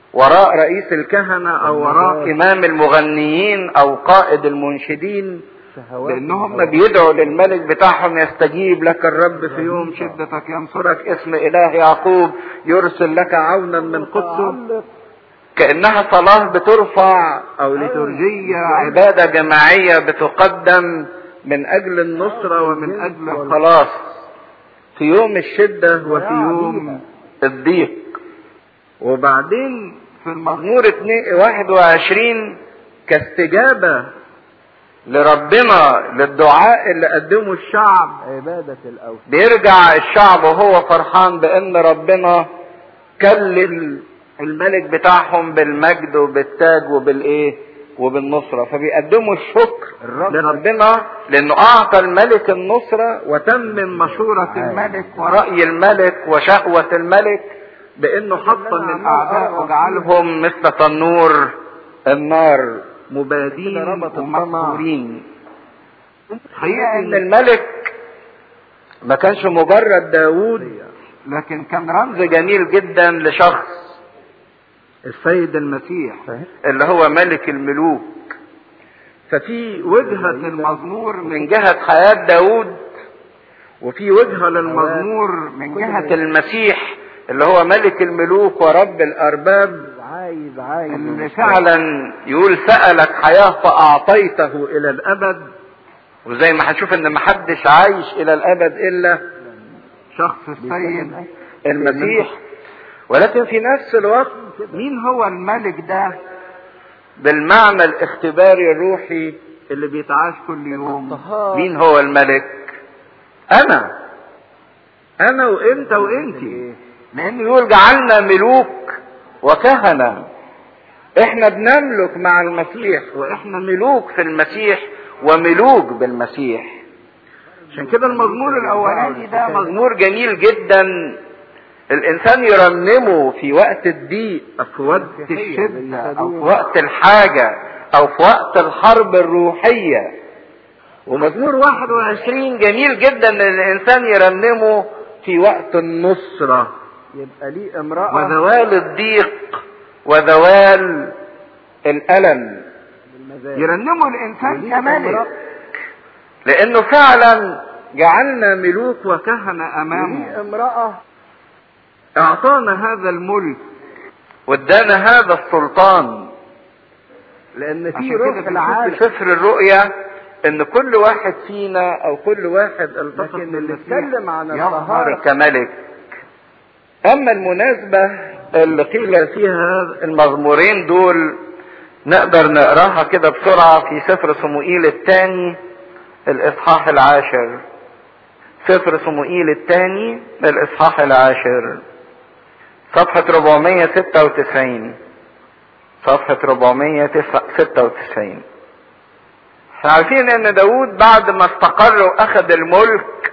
وراء رئيس الكهنة او وراء امام المغنيين او قائد المنشدين لانهم بيدعوا للملك بتاعهم يستجيب لك الرب في يوم شدتك ينصرك اسم اله يعقوب يرسل لك عونا من قدسه كانها صلاه بترفع او لترجيه عباده جماعيه بتقدم من اجل النصره ومن اجل الخلاص في يوم الشده وفي يوم الضيق وبعدين في المزمور 21 كاستجابه لربنا للدعاء اللي قدمه الشعب عبادة الأوثان بيرجع الشعب وهو فرحان بان ربنا كلل الملك بتاعهم بالمجد وبالتاج وبالايه وبالنصرة فبيقدموا الشكر الرب لربنا لانه اعطى الملك النصرة وتمم مشورة الملك ورأي الملك وشهوة الملك بانه حطم الاعداء وجعلهم مثل تنور النار مبادين ومقهورين حقيقة ان الملك ما كانش مجرد داوود لكن كان رمز جميل جدا لشخص السيد المسيح اللي هو ملك الملوك ففي وجهة للمزمور من جهة حياة داود وفي وجهة للمزمور من جهة المسيح اللي هو ملك الملوك ورب الأرباب عايز عايز اللي فعلا يقول سألك حياة فأعطيته إلى الأبد وزي ما هنشوف إن محدش عايش إلى الأبد إلا شخص السيد المسيح ولكن في نفس الوقت مين هو الملك ده بالمعنى الاختباري الروحي اللي بيتعاش كل يوم مين هو الملك انا انا وانت وانتي لانه يقول جعلنا ملوك وكهنة احنا بنملك مع المسيح واحنا ملوك في المسيح وملوك بالمسيح عشان كده المزمور الاولاني ده مزمور جميل جدا الانسان يرنمه في وقت الضيق او في وقت الشده او في وقت الحاجه او في وقت الحرب الروحيه ومزمور 21 جميل جدا ان الانسان يرنمه في وقت النصره يبقى ليه امرأة وزوال الضيق وزوال الالم بالمزاج يرنمه الانسان وليه كملك امرأة لانه فعلا جعلنا ملوك وكهنه امامه وليه امرأة اعطانا هذا الملك وادانا هذا السلطان لأن في عشان روح كده في بنشوف العالم في سفر الرؤيا ان كل واحد فينا او كل واحد التصق لكن اللي بالمسيح اتكلم عن يظهر الطهارة كملك اما المناسبة اللي قيل فيها المزمورين دول نقدر نقراها كده بسرعة في سفر صموئيل الثاني الاصحاح العاشر سفر صموئيل الثاني الاصحاح العاشر صفحة 496 صفحة 496 احنا عارفين ان داود بعد ما استقر واخذ الملك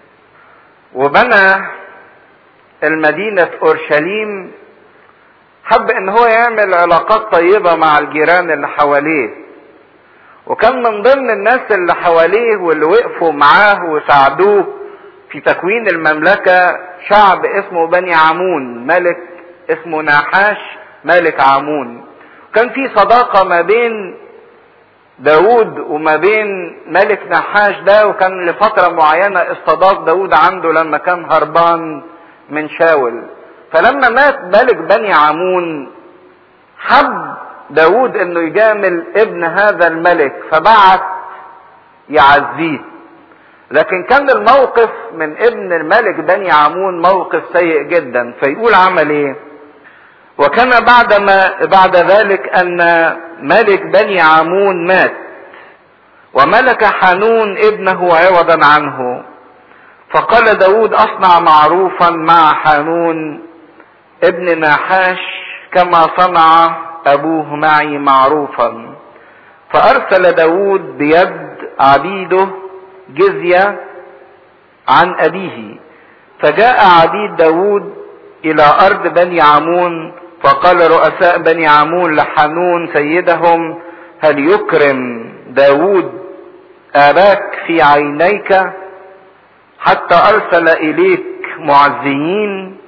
وبنى المدينة اورشليم حب ان هو يعمل علاقات طيبة مع الجيران اللي حواليه وكان من ضمن الناس اللي حواليه واللي وقفوا معاه وساعدوه في تكوين المملكة شعب اسمه بني عمون ملك اسمه ناحاش ملك عمون كان في صداقة ما بين داود وما بين ملك نحاش ده وكان لفترة معينة استضاف داود عنده لما كان هربان من شاول فلما مات ملك بني عمون حب داود انه يجامل ابن هذا الملك فبعت يعزيه لكن كان الموقف من ابن الملك بني عمون موقف سيء جدا فيقول عمل ايه وكان بعدما بعد ذلك ان ملك بني عمون مات وملك حنون ابنه عوضا عنه فقال داود اصنع معروفا مع حنون ابن ناحاش كما صنع ابوه معي معروفا فارسل داود بيد عبيده جزية عن ابيه فجاء عبيد داود الى ارض بني عمون فقال رؤساء بني عمون لحنون سيدهم هل يكرم داود اباك في عينيك حتى ارسل اليك معزيين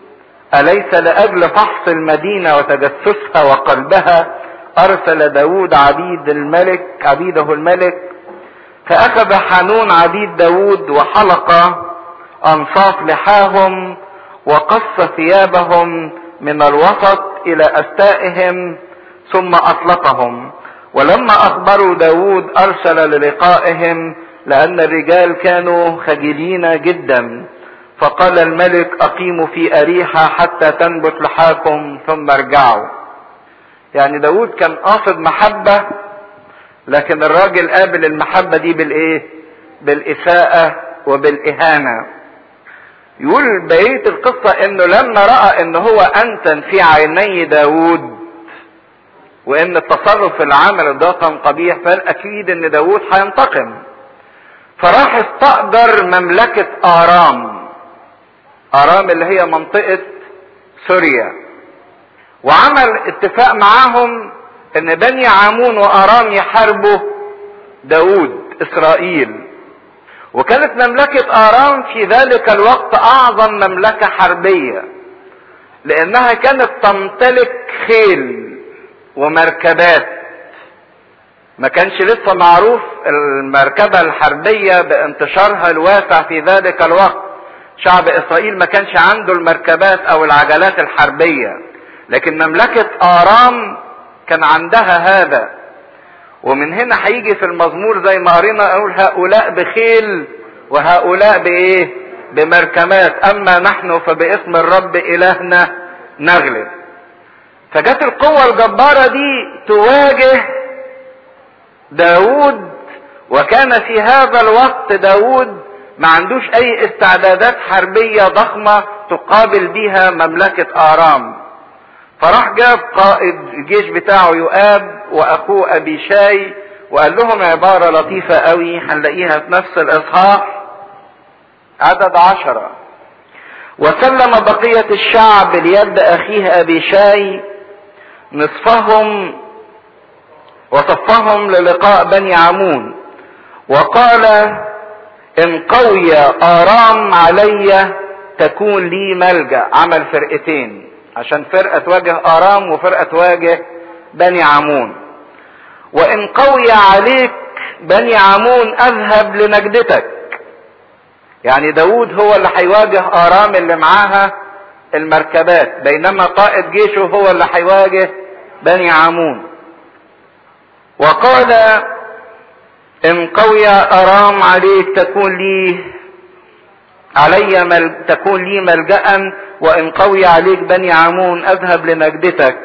أليس لأجل فحص المدينة وتجسسها وقلبها أرسل داود عبيد الملك عبيده الملك فأخذ حنون عبيد داود وحلق أنصاف لحاهم وقص ثيابهم من الوسط إلى أستائهم ثم أطلقهم ولما أخبروا داود أرسل للقائهم لأن الرجال كانوا خجلين جدا فقال الملك أقيموا في أريحة حتى تنبت لحاكم ثم ارجعوا يعني داود كان قاصد محبة لكن الراجل قابل المحبة دي بالإيه بالإساءة وبالإهانة يقول بقية القصة انه لما رأى ان هو انتن في عيني داود وان التصرف اللي عمله ده كان قبيح فقال اكيد ان داود هينتقم فراح استأجر مملكة آرام آرام اللي هي منطقة سوريا وعمل اتفاق معاهم ان بني عامون وآرام يحاربوا داود إسرائيل وكانت مملكة آرام في ذلك الوقت أعظم مملكة حربية لأنها كانت تمتلك خيل ومركبات ما كانش لسه معروف المركبة الحربية بانتشارها الواسع في ذلك الوقت شعب إسرائيل ما كانش عنده المركبات أو العجلات الحربية لكن مملكة آرام كان عندها هذا ومن هنا هيجي في المزمور زي ما قرينا اقول هؤلاء بخيل وهؤلاء بايه بمركبات اما نحن فباسم الرب الهنا نغلب فجت القوة الجبارة دي تواجه داود وكان في هذا الوقت داود ما عندوش اي استعدادات حربية ضخمة تقابل بها مملكة ارام فراح جاب قائد الجيش بتاعه يؤاب واخوه ابي شاي وقال لهم عبارة لطيفة قوي هنلاقيها في نفس الاصحاح عدد عشرة وسلم بقية الشعب ليد اخيه ابي شاي نصفهم وصفهم للقاء بني عمون وقال ان قوي ارام علي تكون لي ملجأ عمل فرقتين عشان فرقة تواجه ارام وفرقة تواجه بني عمون وان قوي عليك بني عمون اذهب لنجدتك يعني داود هو اللي هيواجه ارام اللي معاها المركبات بينما قائد جيشه هو اللي هيواجه بني عمون وقال ان قوي ارام عليك تكون لي علي مل... تكون لي ملجأ وان قوي عليك بني عمون اذهب لنجدتك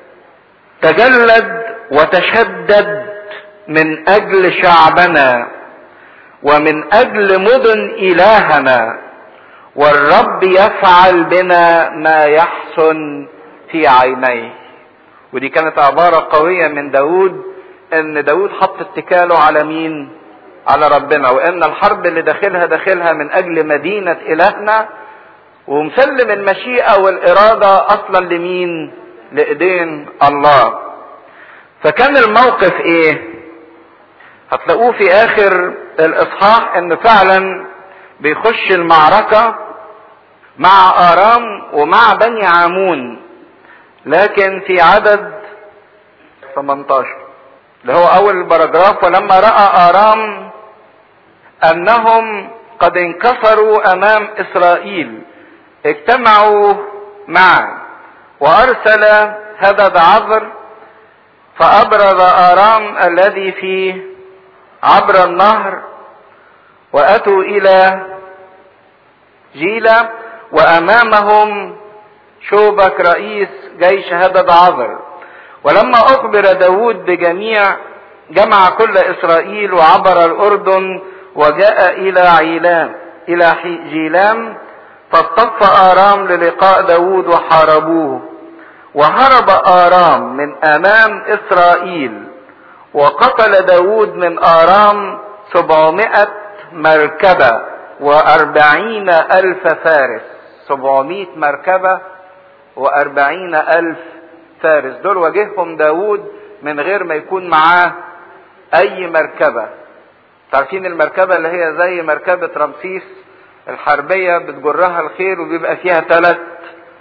تجلد وتشدد من اجل شعبنا ومن اجل مدن الهنا والرب يفعل بنا ما يحسن في عينيه ودي كانت عبارة قوية من داود ان داود حط اتكاله على مين على ربنا وان الحرب اللي داخلها داخلها من اجل مدينة الهنا ومسلم المشيئة والارادة اصلا لمين لايدين الله فكان الموقف ايه هتلاقوه في اخر الاصحاح ان فعلا بيخش المعركة مع ارام ومع بني عامون لكن في عدد 18 اللي هو اول البراجراف ولما راى ارام انهم قد انكسروا امام اسرائيل اجتمعوا معا وارسل هدد عذر فابرز ارام الذي في عبر النهر واتوا الى جيلة وامامهم شوبك رئيس جيش هدد عذر ولما اخبر داود بجميع جمع كل اسرائيل وعبر الاردن وجاء الى عيلام الى جيلام فاصطف ارام للقاء داود وحاربوه وهرب ارام من امام اسرائيل وقتل داود من ارام سبعمائة مركبة واربعين الف فارس سبعمائة مركبة واربعين الف فارس دول واجههم داود من غير ما يكون معاه اي مركبة تعرفين المركبة اللي هي زي مركبة رمسيس الحربية بتجرها الخيل وبيبقى فيها ثلاث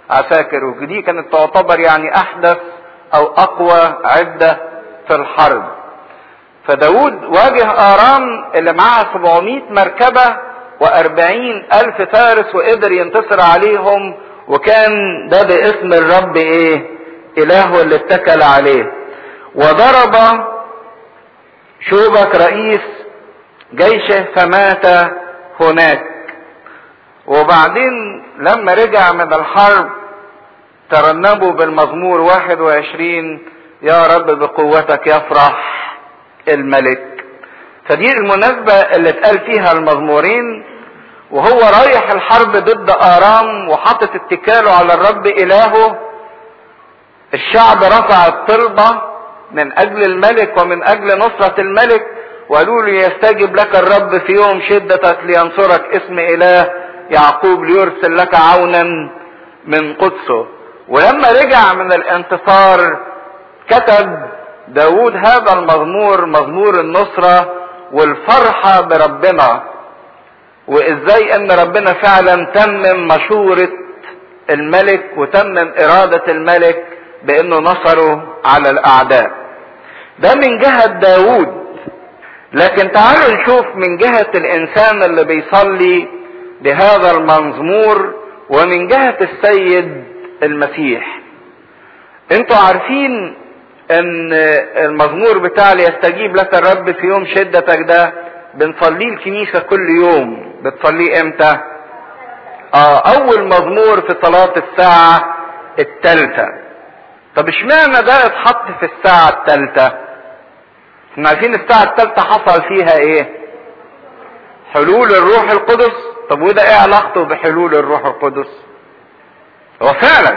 عساكر ودي كانت تعتبر يعني احدث او اقوى عدة في الحرب فداود واجه ارام اللي معاها 700 مركبة و40 الف فارس وقدر ينتصر عليهم وكان ده باسم الرب ايه الهه اللي اتكل عليه وضرب شوبك رئيس جيشه فمات هناك وبعدين لما رجع من الحرب ترنبوا بالمزمور 21 يا رب بقوتك يفرح الملك فدي المناسبة اللي اتقال فيها المزمورين وهو رايح الحرب ضد آرام وحاطط اتكاله على الرب إلهه الشعب رفع الطلبة من أجل الملك ومن أجل نصرة الملك وقالوا له يستجب لك الرب في يوم شدتك لينصرك اسم إله يعقوب ليرسل لك عونا من قدسه ولما رجع من الانتصار كتب داود هذا المزمور مزمور النصرة والفرحة بربنا وازاي ان ربنا فعلا تمم مشورة الملك وتمم ارادة الملك بانه نصره على الاعداء ده من جهة داود لكن تعالوا نشوف من جهة الانسان اللي بيصلي بهذا المزمور ومن جهة السيد المسيح انتوا عارفين ان المزمور بتاع ليستجيب لك الرب في يوم شدتك ده بنصليه الكنيسة كل يوم بتصليه امتى اه اول مزمور في صلاة الساعة التالتة طب اشمعنى ده اتحط في الساعة التالتة احنا عارفين الساعة التالتة حصل فيها ايه حلول الروح القدس طب وده ايه علاقته بحلول الروح القدس هو فعلا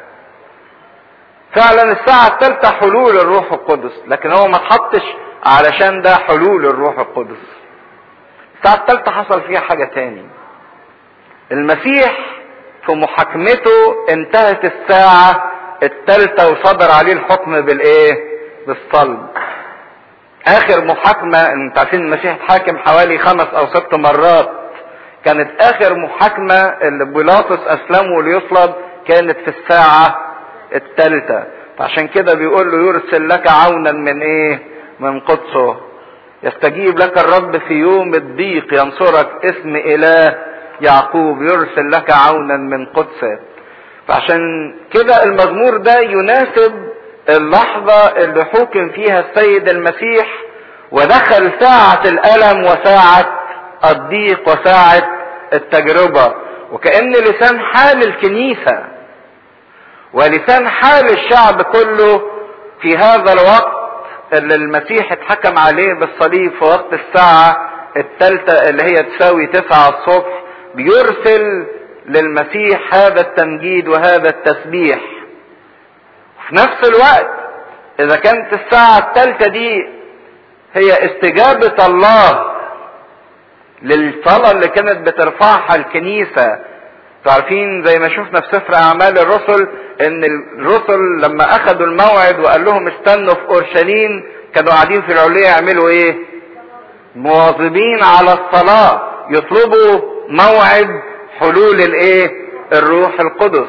فعلا الساعة الثالثة حلول الروح القدس لكن هو ما اتحطش علشان ده حلول الروح القدس الساعة الثالثة حصل فيها حاجة تاني المسيح في محاكمته انتهت الساعة الثالثة وصدر عليه الحكم بالايه بالصلب اخر محاكمة انت عارفين المسيح اتحاكم حوالي خمس او ست مرات كانت اخر محاكمة اللي بيلاطس اسلمه ليصلب كانت في الساعة الثالثة فعشان كده بيقول له يرسل لك عونا من ايه من قدسه يستجيب لك الرب في يوم الضيق ينصرك اسم اله يعقوب يرسل لك عونا من قدسه فعشان كده المزمور ده يناسب اللحظة اللي حكم فيها السيد المسيح ودخل ساعة الألم وساعة الضيق وساعة التجربة وكأن لسان حال الكنيسة ولسان حال الشعب كله في هذا الوقت اللي المسيح اتحكم عليه بالصليب في وقت الساعة الثالثة اللي هي تساوي تسعة الصبح بيرسل للمسيح هذا التمجيد وهذا التسبيح في نفس الوقت اذا كانت الساعة الثالثة دي هي استجابة الله للصلاة اللي كانت بترفعها الكنيسة عارفين زي ما شفنا في سفر اعمال الرسل ان الرسل لما اخذوا الموعد وقال لهم استنوا في اورشليم كانوا قاعدين في العلية يعملوا ايه مواظبين على الصلاة يطلبوا موعد حلول الايه الروح القدس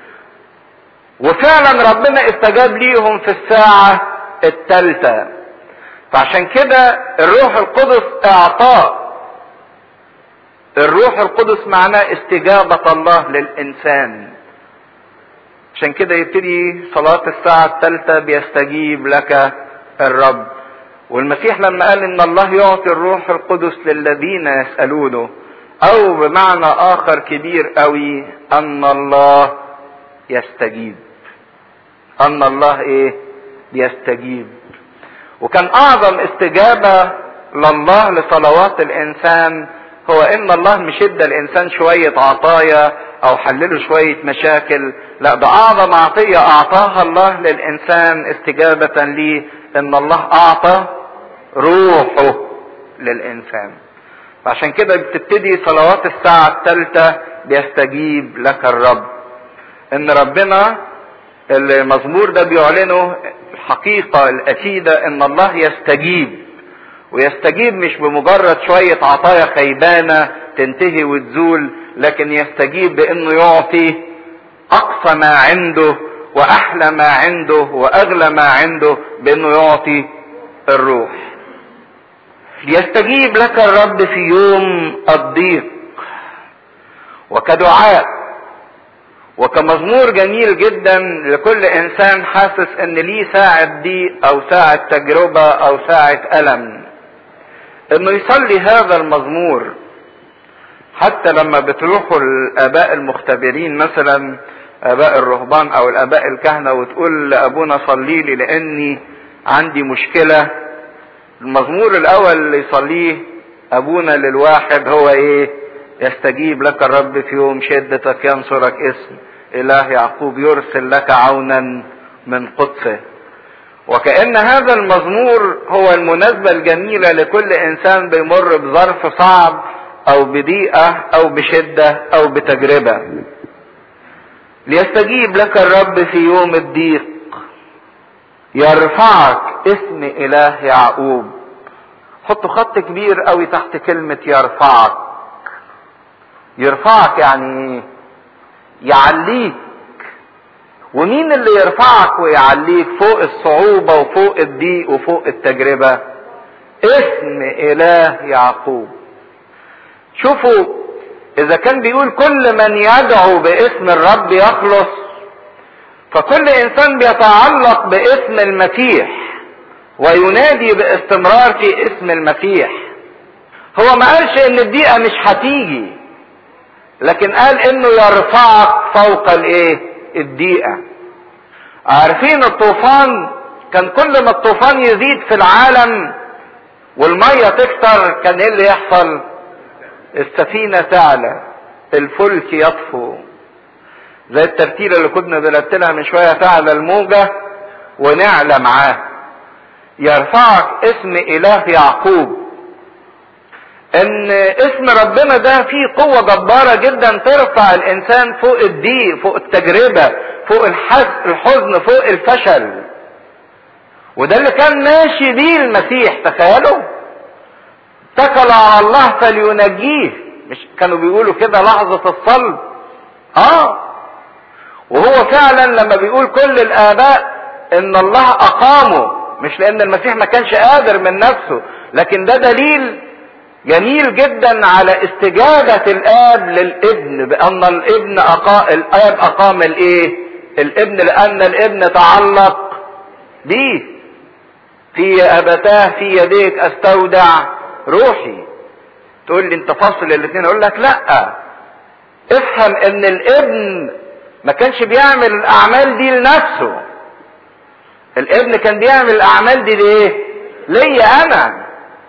وفعلا ربنا استجاب ليهم في الساعة الثالثة فعشان كده الروح القدس اعطاه الروح القدس معناه استجابة الله للإنسان عشان كده يبتدي صلاة الساعة الثالثة بيستجيب لك الرب والمسيح لما قال ان الله يعطي الروح القدس للذين يسألونه او بمعنى اخر كبير قوي ان الله يستجيب ان الله ايه يستجيب وكان اعظم استجابة لله لصلوات الانسان هو ان الله مش ادى الانسان شوية عطايا او حلله شوية مشاكل لا ده اعظم عطية اعطاها الله للانسان استجابة ليه ان الله اعطى روحه للانسان فعشان كده بتبتدي صلوات الساعة الثالثة بيستجيب لك الرب ان ربنا المزمور ده بيعلنه الحقيقة الاكيدة ان الله يستجيب ويستجيب مش بمجرد شوية عطايا خيبانة تنتهي وتزول لكن يستجيب بانه يعطي اقصى ما عنده واحلى ما عنده واغلى ما عنده بانه يعطي الروح ليستجيب لك الرب في يوم الضيق وكدعاء وكمزمور جميل جدا لكل انسان حاسس ان ليه ساعة ضيق او ساعة تجربة او ساعة الم انه يصلي هذا المزمور حتى لما بتروحوا الاباء المختبرين مثلا اباء الرهبان او الاباء الكهنة وتقول لابونا صلي لي لاني عندي مشكلة المزمور الاول اللي يصليه ابونا للواحد هو ايه يستجيب لك الرب في يوم شدتك ينصرك اسم اله يعقوب يرسل لك عونا من قدسه وكأن هذا المزمور هو المناسبة الجميلة لكل انسان بيمر بظرف صعب او بضيقة او بشدة او بتجربة ليستجيب لك الرب في يوم الضيق يرفعك اسم اله يعقوب حطوا خط كبير قوي تحت كلمة يرفعك يرفعك يعني ايه يعليك ومين اللي يرفعك ويعليك فوق الصعوبة وفوق الضيق وفوق التجربة اسم اله يعقوب شوفوا اذا كان بيقول كل من يدعو باسم الرب يخلص فكل انسان بيتعلق باسم المسيح وينادي باستمرار في اسم المسيح هو ما قالش ان الضيقة مش هتيجي لكن قال انه يرفعك فوق الايه الضيقة عارفين الطوفان كان كل ما الطوفان يزيد في العالم والمية تكتر كان ايه اللي يحصل السفينة تعلى الفلك يطفو زي الترتيلة اللي كنا بنرتلها من شوية تعلى الموجة ونعلى معاه يرفعك اسم اله يعقوب ان اسم ربنا ده فيه قوة جبارة جدا ترفع الانسان فوق الضيق فوق التجربة فوق الحزن فوق الفشل وده اللي كان ماشي بيه المسيح تخيلوا اتكل على الله فلينجيه مش كانوا بيقولوا كده لحظة الصلب اه وهو فعلا لما بيقول كل الاباء ان الله اقامه مش لان المسيح ما كانش قادر من نفسه لكن ده دليل جميل جدا على استجابة الاب للابن بان الابن أقا... الاب اقام الايه الابن لان الابن تعلق بيه في ابتاه في يديك استودع روحي تقول لي انت فاصل الاثنين اقول لك لا افهم ان الابن ما كانش بيعمل الاعمال دي لنفسه الابن كان بيعمل الاعمال دي ليه ليا انا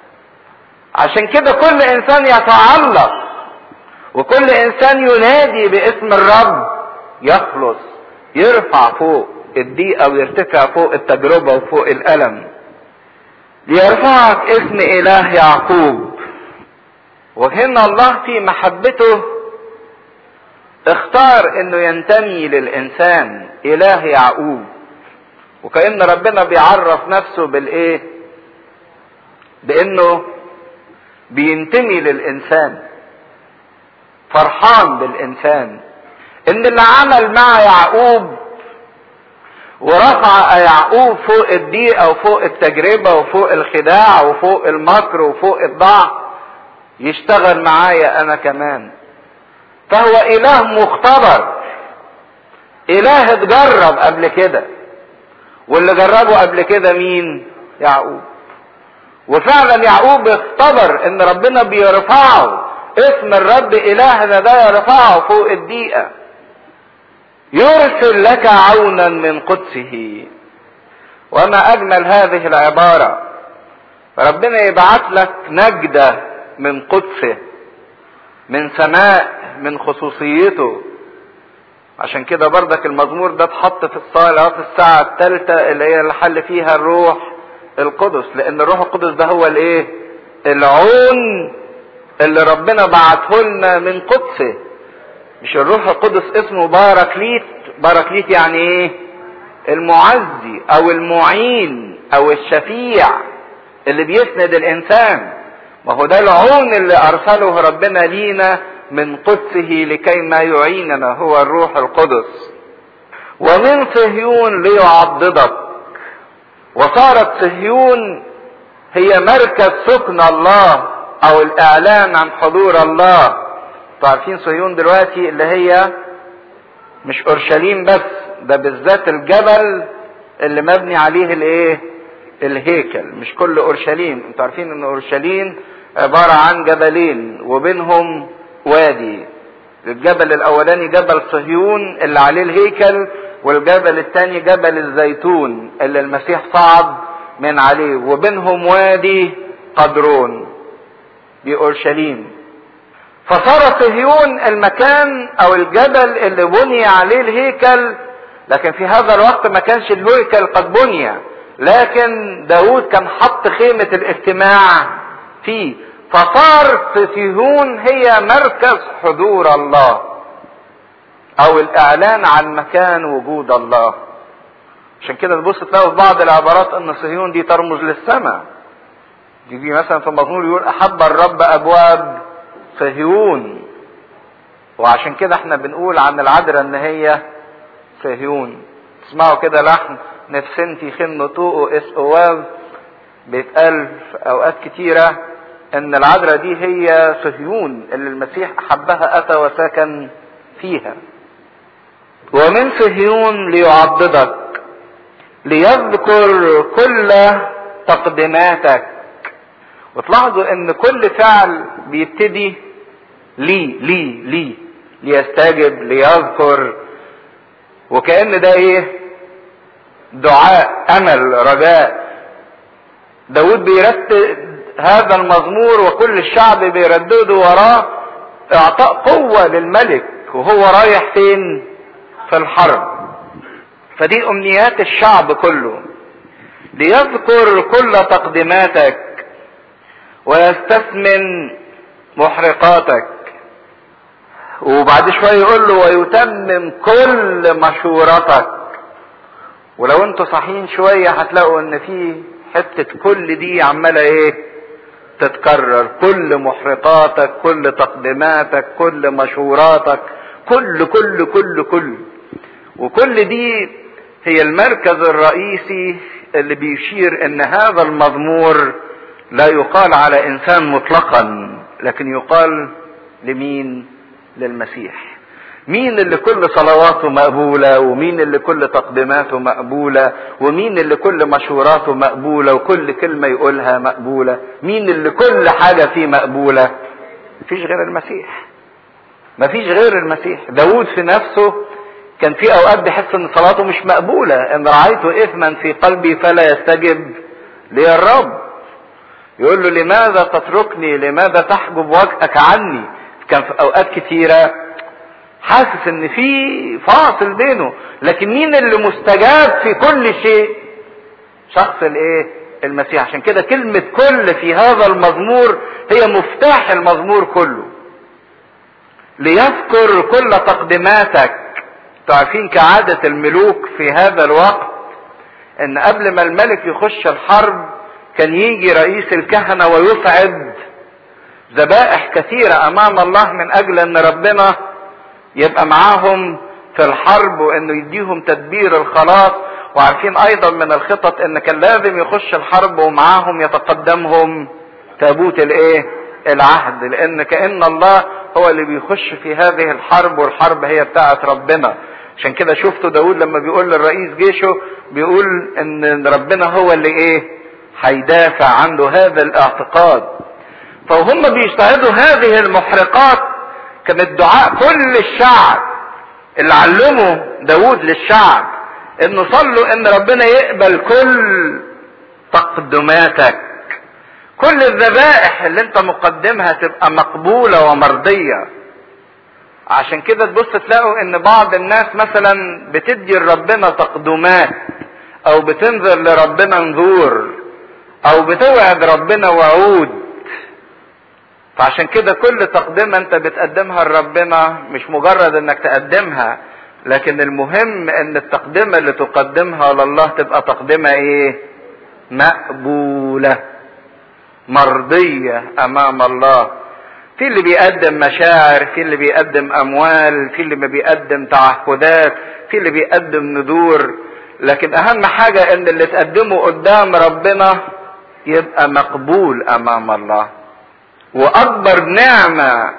عشان كده كل انسان يتعلق وكل انسان ينادي باسم الرب يخلص يرفع فوق الضيقة ويرتفع فوق التجربة وفوق الألم ليرفعك اسم إله يعقوب وهنا الله في محبته اختار انه ينتمي للانسان اله يعقوب وكأن ربنا بيعرف نفسه بالايه بانه بينتمي للانسان فرحان بالانسان ان اللي عمل مع يعقوب ورفع يعقوب فوق الضيقة وفوق التجربة وفوق الخداع وفوق المكر وفوق الضعف يشتغل معايا انا كمان فهو اله مختبر اله اتجرب قبل كده واللي جربه قبل كده مين يعقوب وفعلا يعقوب اختبر ان ربنا بيرفعه اسم الرب الهنا ده يرفعه فوق الدقيقة يرسل لك عونا من قدسه وما اجمل هذه العبارة ربنا يبعت لك نجدة من قدسه من سماء من خصوصيته عشان كده بردك المزمور ده اتحط في الصلاة في الساعة الثالثة اللي هي اللي حل فيها الروح القدس لان الروح القدس ده هو الايه العون اللي ربنا بعته لنا من قدسه مش الروح القدس اسمه باراكليت باراكليت يعني ايه المعزي او المعين او الشفيع اللي بيسند الانسان ما هو ده العون اللي ارسله ربنا لينا من قدسه لكي ما يعيننا هو الروح القدس ومن صهيون ليعضدك وصارت صهيون هي مركز سكن الله او الاعلان عن حضور الله عارفين صهيون دلوقتي اللي هي مش اورشليم بس ده بالذات الجبل اللي مبني عليه الايه الهيكل مش كل اورشليم انتوا عارفين ان اورشليم عبارة عن جبلين وبينهم وادي الجبل الاولاني جبل صهيون اللي عليه الهيكل والجبل الثاني جبل الزيتون اللي المسيح صعد من عليه وبينهم وادي قدرون بأورشليم فصار صهيون المكان او الجبل اللي بني عليه الهيكل لكن في هذا الوقت ما كانش الهيكل قد بني لكن داود كان حط خيمة الاجتماع فيه فصار صهيون هي مركز حضور الله او الاعلان عن مكان وجود الله عشان كده تبص تلاقوا في بعض العبارات ان صهيون دي ترمز للسماء يجي مثلا في المزمور يقول احب الرب ابواب صهيون وعشان كده احنا بنقول عن العذراء ان هي صهيون تسمعوا كده لحن نفسنتي خن طوقه اس اواب بيتقال في اوقات كتيرة ان العذراء دي هي صهيون اللي المسيح احبها اتى وسكن فيها ومن صهيون ليعضدك ليذكر كل تقدماتك وتلاحظوا ان كل فعل بيبتدي لي لي لي ليستجب ليذكر وكأن ده ايه دعاء امل رجاء داود بيرتب هذا المزمور وكل الشعب بيرددوا وراه اعطاء قوة للملك وهو رايح فين في الحرب فدي امنيات الشعب كله ليذكر كل تقدماتك ويستثمن محرقاتك وبعد شوية يقول له ويتمم كل مشورتك ولو انتوا صحيين شوية هتلاقوا ان في حتة كل دي عمالة ايه تتكرر كل محرقاتك كل تقدماتك كل مشوراتك كل كل كل كل وكل دي هي المركز الرئيسي اللي بيشير ان هذا المزمور لا يقال على انسان مطلقا لكن يقال لمين للمسيح مين اللي كل صلواته مقبولة ومين اللي كل تقديماته مقبولة ومين اللي كل مشوراته مقبولة وكل كلمة يقولها مقبولة مين اللي كل حاجة فيه مقبولة مفيش غير المسيح مفيش غير المسيح داود في نفسه كان في اوقات بيحس ان صلاته مش مقبولة ان رعيت اثما في قلبي فلا يستجب لي الرب يقول له لماذا تتركني لماذا تحجب وجهك عني كان في اوقات كتيرة حاسس ان في فاصل بينه لكن مين اللي مستجاب في كل شيء شخص الايه المسيح عشان كده كلمة كل في هذا المزمور هي مفتاح المزمور كله ليذكر كل تقدماتك تعرفين كعادة الملوك في هذا الوقت ان قبل ما الملك يخش الحرب كان يجي رئيس الكهنة ويصعد ذبائح كثيرة امام الله من اجل ان ربنا يبقى معاهم في الحرب وانه يديهم تدبير الخلاص وعارفين ايضا من الخطط ان كان لازم يخش الحرب ومعاهم يتقدمهم تابوت الايه العهد لان كان الله هو اللي بيخش في هذه الحرب والحرب هي بتاعت ربنا عشان كده شفتوا داود لما بيقول للرئيس جيشه بيقول ان ربنا هو اللي ايه هيدافع عنده هذا الاعتقاد فهم بيجتهدوا هذه المحرقات كانت دعاء كل الشعب اللي علمه داود للشعب انه صلوا ان ربنا يقبل كل تقدماتك كل الذبائح اللي انت مقدمها تبقى مقبولة ومرضية عشان كده تبص تلاقوا ان بعض الناس مثلا بتدي لربنا تقدمات او بتنذر لربنا نذور او بتوعد ربنا وعود فعشان كده كل تقدمة انت بتقدمها لربنا مش مجرد انك تقدمها لكن المهم ان التقدمة اللي تقدمها لله تبقى تقدمة ايه مقبولة مرضية امام الله في اللي بيقدم مشاعر في اللي بيقدم اموال في اللي ما بيقدم تعهدات في اللي بيقدم ندور لكن اهم حاجة ان اللي تقدمه قدام ربنا يبقى مقبول امام الله واكبر نعمة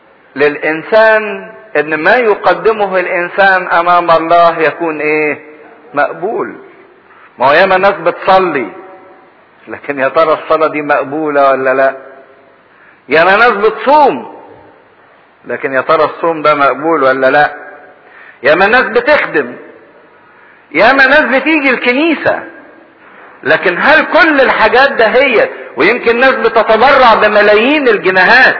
للانسان ان ما يقدمه الانسان امام الله يكون ايه مقبول ما هو ياما ناس بتصلي لكن يا ترى الصلاة دي مقبولة ولا لا ياما ناس بتصوم لكن يا ترى الصوم ده مقبول ولا لا ياما ناس بتخدم ياما ناس بتيجي الكنيسة لكن هل كل الحاجات ده هي ويمكن ناس بتتبرع بملايين الجنيهات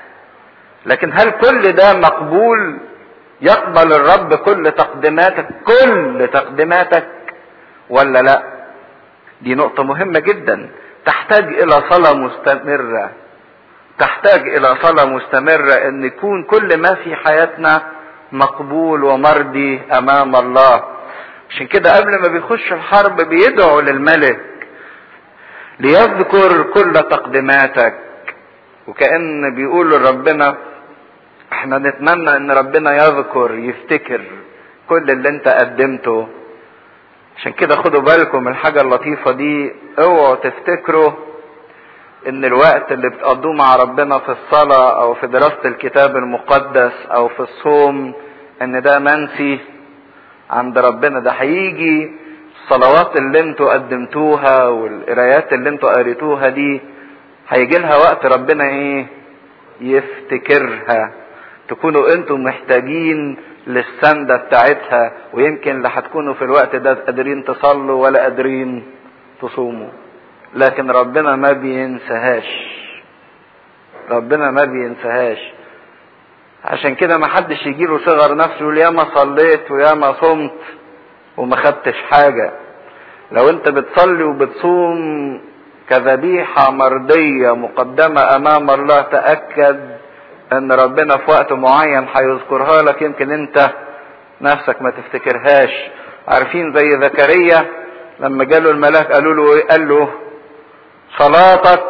لكن هل كل ده مقبول يقبل الرب كل تقديماتك كل تقديماتك ولا لا دي نقطة مهمة جدا تحتاج الى صلاة مستمرة تحتاج الى صلاة مستمرة ان يكون كل ما في حياتنا مقبول ومرضي امام الله عشان كده قبل ما بيخش الحرب بيدعو للملك ليذكر كل تقديماتك وكأن بيقول لربنا احنا نتمنى ان ربنا يذكر يفتكر كل اللي انت قدمته عشان كده خدوا بالكم الحاجة اللطيفة دي اوعوا تفتكروا ان الوقت اللي بتقضوه مع ربنا في الصلاة او في دراسة الكتاب المقدس او في الصوم ان ده منسي عند ربنا ده هيجي الصلوات اللي انتوا قدمتوها والقرايات اللي انتوا قريتوها دي هيجي لها وقت ربنا ايه يفتكرها تكونوا انتوا محتاجين للسندة بتاعتها ويمكن لا هتكونوا في الوقت ده قادرين تصلوا ولا قادرين تصوموا لكن ربنا ما بينساهاش ربنا ما بينساهاش عشان كده ما حدش يجيله صغر نفسه يقول ياما صليت وياما صمت وما خدتش حاجة لو انت بتصلي وبتصوم كذبيحة مرضية مقدمة امام الله تأكد ان ربنا في وقت معين هيذكرها لك يمكن انت نفسك ما تفتكرهاش عارفين زي زكريا لما جاله الملاك قالوا له ايه قال له صلاتك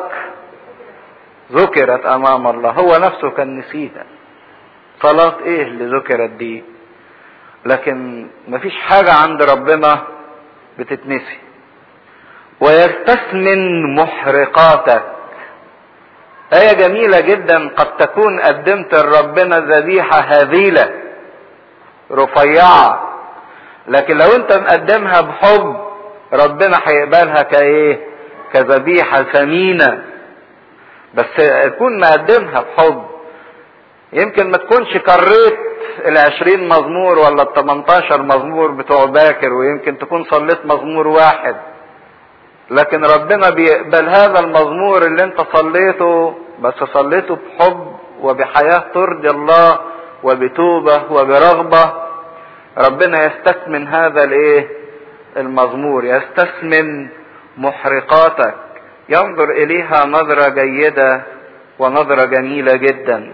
ذكرت امام الله هو نفسه كان نسيها صلاة ايه اللي ذكرت دي لكن مفيش حاجة عند ربنا بتتنسي ويستثمن محرقاتك آية جميلة جدا قد تكون قدمت لربنا ذبيحة هذيلة رفيعة لكن لو انت مقدمها بحب ربنا هيقبلها كايه كذبيحة ثمينة بس تكون مقدمها بحب يمكن ما تكونش كريت العشرين مزمور ولا التمنتاشر مزمور بتوع باكر ويمكن تكون صليت مزمور واحد لكن ربنا بيقبل هذا المزمور اللي انت صليته بس صليته بحب وبحياة ترضي الله وبتوبة وبرغبة ربنا يستثمن هذا الايه المزمور يستثمن محرقاتك ينظر اليها نظرة جيدة ونظرة جميلة جدا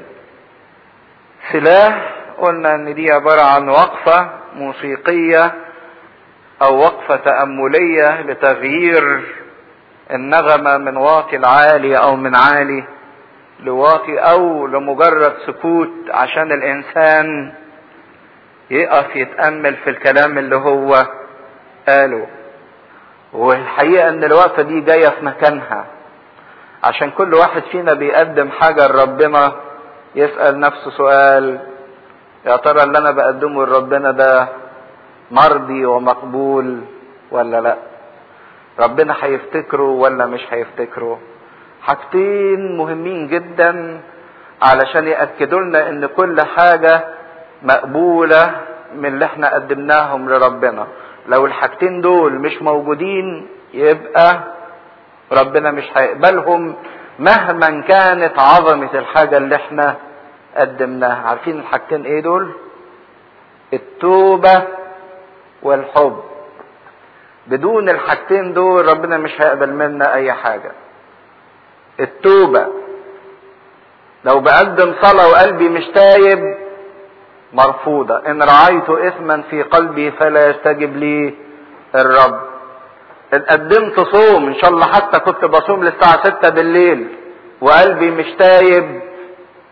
سلاح قلنا ان دي عبارة عن وقفة موسيقية او وقفة تأملية لتغيير النغمة من واطي العالي او من عالي لواطي او لمجرد سكوت عشان الانسان يقف يتأمل في الكلام اللي هو قاله والحقيقة ان الوقفة دي جاية في مكانها عشان كل واحد فينا بيقدم حاجة لربنا يسأل نفسه سؤال يا ترى اللي انا بقدمه لربنا ده مرضي ومقبول ولا لا ربنا هيفتكره ولا مش هيفتكره حاجتين مهمين جدا علشان يأكدوا لنا ان كل حاجة مقبولة من اللي احنا قدمناهم لربنا لو الحاجتين دول مش موجودين يبقى ربنا مش هيقبلهم مهما كانت عظمة الحاجة اللي احنا قدمناها عارفين الحاجتين ايه دول التوبة والحب بدون الحاجتين دول ربنا مش هيقبل منا اي حاجة التوبة لو بقدم صلاة وقلبي مش تايب مرفوضة ان رعيت اثما في قلبي فلا يستجب لي الرب ان قدمت صوم ان شاء الله حتى كنت بصوم للساعة ستة بالليل وقلبي مش تايب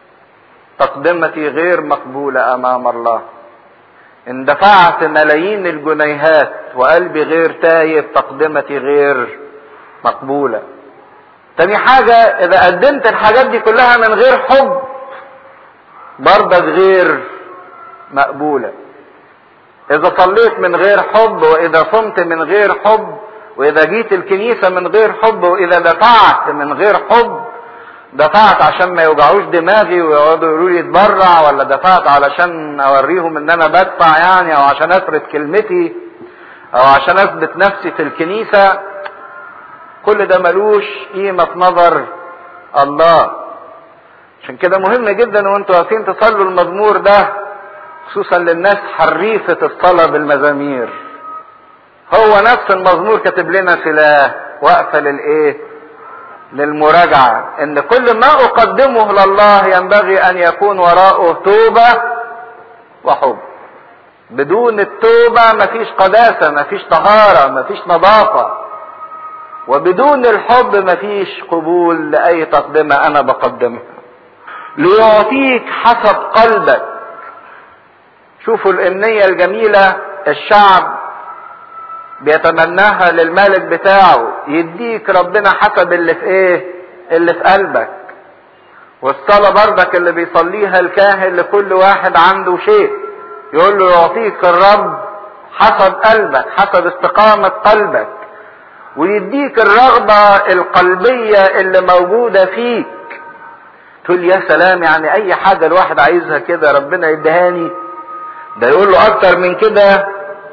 تقدمتي غير مقبولة امام الله ان دفعت ملايين الجنيهات وقلبي غير تايب تقدمتي غير مقبولة تاني حاجة اذا قدمت الحاجات دي كلها من غير حب برضك غير مقبولة اذا صليت من غير حب واذا صمت من غير حب واذا جيت الكنيسة من غير حب واذا دفعت من غير حب دفعت عشان ما يوجعوش دماغي ويقعدوا يقولوا لي اتبرع ولا دفعت علشان اوريهم ان انا بدفع يعني او عشان افرض كلمتي او عشان اثبت نفسي في الكنيسة كل ده ملوش قيمة نظر الله عشان كده مهم جدا وانتوا واقفين تصلوا المزمور ده خصوصا للناس حريفة الصلاة بالمزامير هو نفس المزمور كاتب لنا سلاح واقفة للايه للمراجعة ان كل ما اقدمه لله ينبغي ان يكون وراءه توبة وحب بدون التوبة مفيش قداسة مفيش طهارة مفيش نظافة وبدون الحب مفيش قبول لأي تقدمة أنا بقدمها ليعطيك حسب قلبك شوفوا الأمنية الجميلة الشعب بيتمناها للمالك بتاعه يديك ربنا حسب اللي في ايه اللي في قلبك والصلاة بردك اللي بيصليها الكاهن لكل واحد عنده شيء يقول له يعطيك الرب حسب قلبك حسب استقامة قلبك ويديك الرغبة القلبية اللي موجودة فيك تقول يا سلام يعني اي حاجة الواحد عايزها كده ربنا يدهاني ده يقول له اكتر من كده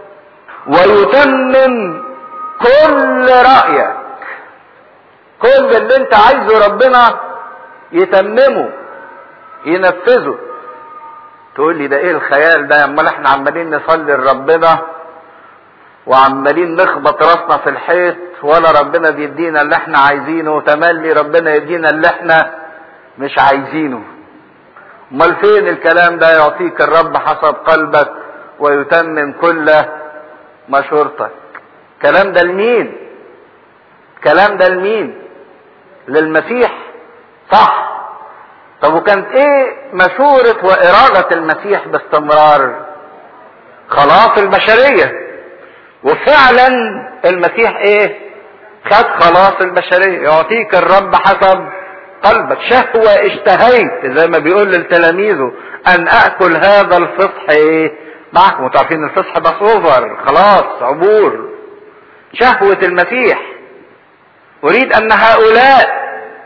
ويتمم كل رأيك كل اللي انت عايزه ربنا يتممه ينفذه تقول لي ده ايه الخيال ده امال احنا عمالين نصلي لربنا وعمالين نخبط راسنا في الحيط ولا ربنا بيدينا اللي احنا عايزينه وتملي ربنا يدينا اللي احنا مش عايزينه امال فين الكلام ده يعطيك الرب حسب قلبك ويتمم كل مشورتك الكلام ده لمين الكلام ده لمين للمسيح صح طب وكانت ايه مشورة وإرادة المسيح باستمرار خلاص البشرية وفعلا المسيح ايه خد خلاص البشرية يعطيك الرب حسب قلبك شهوة اشتهيت زي ما بيقول لتلاميذه ان اكل هذا الفصح ايه معكم انتوا عارفين الفصح ده اوفر خلاص عبور شهوة المسيح اريد ان هؤلاء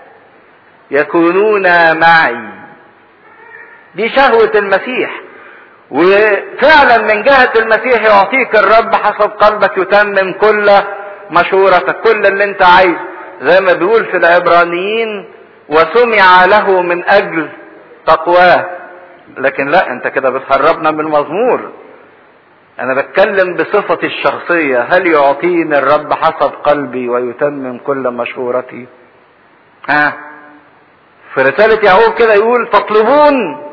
يكونون معي دي شهوة المسيح وفعلا من جهة المسيح يعطيك الرب حسب قلبك يتمم كل مشورتك كل اللي انت عايز زي ما بيقول في العبرانيين وسمع له من اجل تقواه لكن لا انت كده بتهربنا من المزمور انا بتكلم بصفتي الشخصية هل يعطيني الرب حسب قلبي ويتمم كل مشورتي ها في رسالة يعقوب كده يقول تطلبون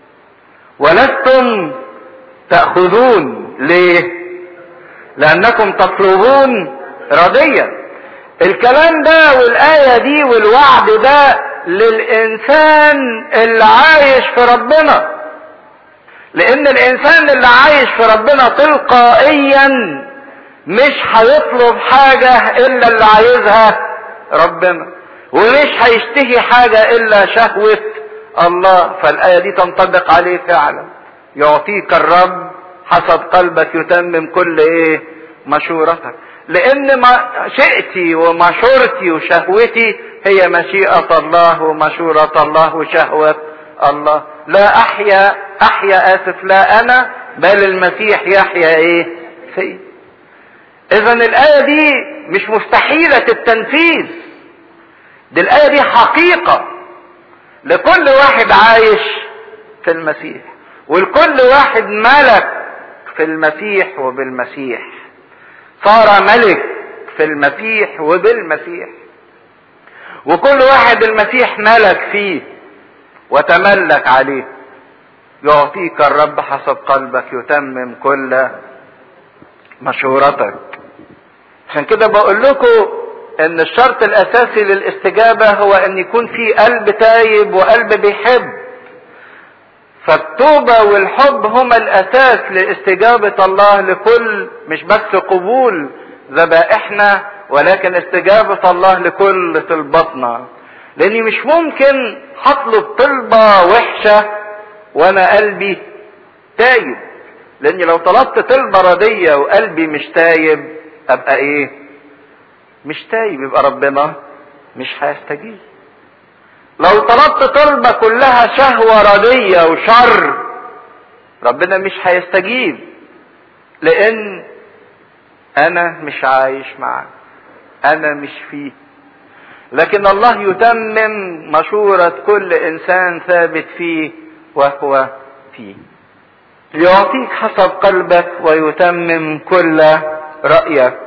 ولستم تأخذون ليه لأنكم تطلبون رضيا الكلام ده والآية دي والوعد ده للإنسان اللي عايش في ربنا لأن الإنسان اللي عايش في ربنا تلقائيا مش هيطلب حاجة إلا اللي عايزها ربنا ومش هيشتهي حاجة إلا شهوة الله فالآية دي تنطبق عليه فعلا يعطيك الرب حسب قلبك يتمم كل ايه مشورتك لان ما شئتي ومشورتي وشهوتي هي مشيئة الله ومشورة الله وشهوة الله لا احيا احيا اسف لا انا بل المسيح يحيا ايه في اذا الايه دي مش مستحيلة التنفيذ دي الايه دي حقيقة لكل واحد عايش في المسيح ولكل واحد ملك في المسيح وبالمسيح صار ملك في المسيح وبالمسيح وكل واحد المسيح ملك فيه وتملك عليه يعطيك الرب حسب قلبك يتمم كل مشورتك عشان كده بقول لكم ان الشرط الاساسي للاستجابة هو ان يكون في قلب تايب وقلب بيحب فالتوبة والحب هما الأساس لاستجابة الله لكل مش بس قبول ذبائحنا ولكن استجابة الله لكل طلباتنا لأني مش ممكن هطلب طلبة وحشة وأنا قلبي تايب لأني لو طلبت طلبة ردية وقلبي مش تايب أبقى إيه؟ مش تايب يبقى ربنا مش هيستجيب لو طلبت طلبة كلها شهوة ردية وشر ربنا مش هيستجيب لان انا مش عايش معاه انا مش فيه لكن الله يتمم مشورة كل انسان ثابت فيه وهو فيه يعطيك حسب قلبك ويتمم كل رأيك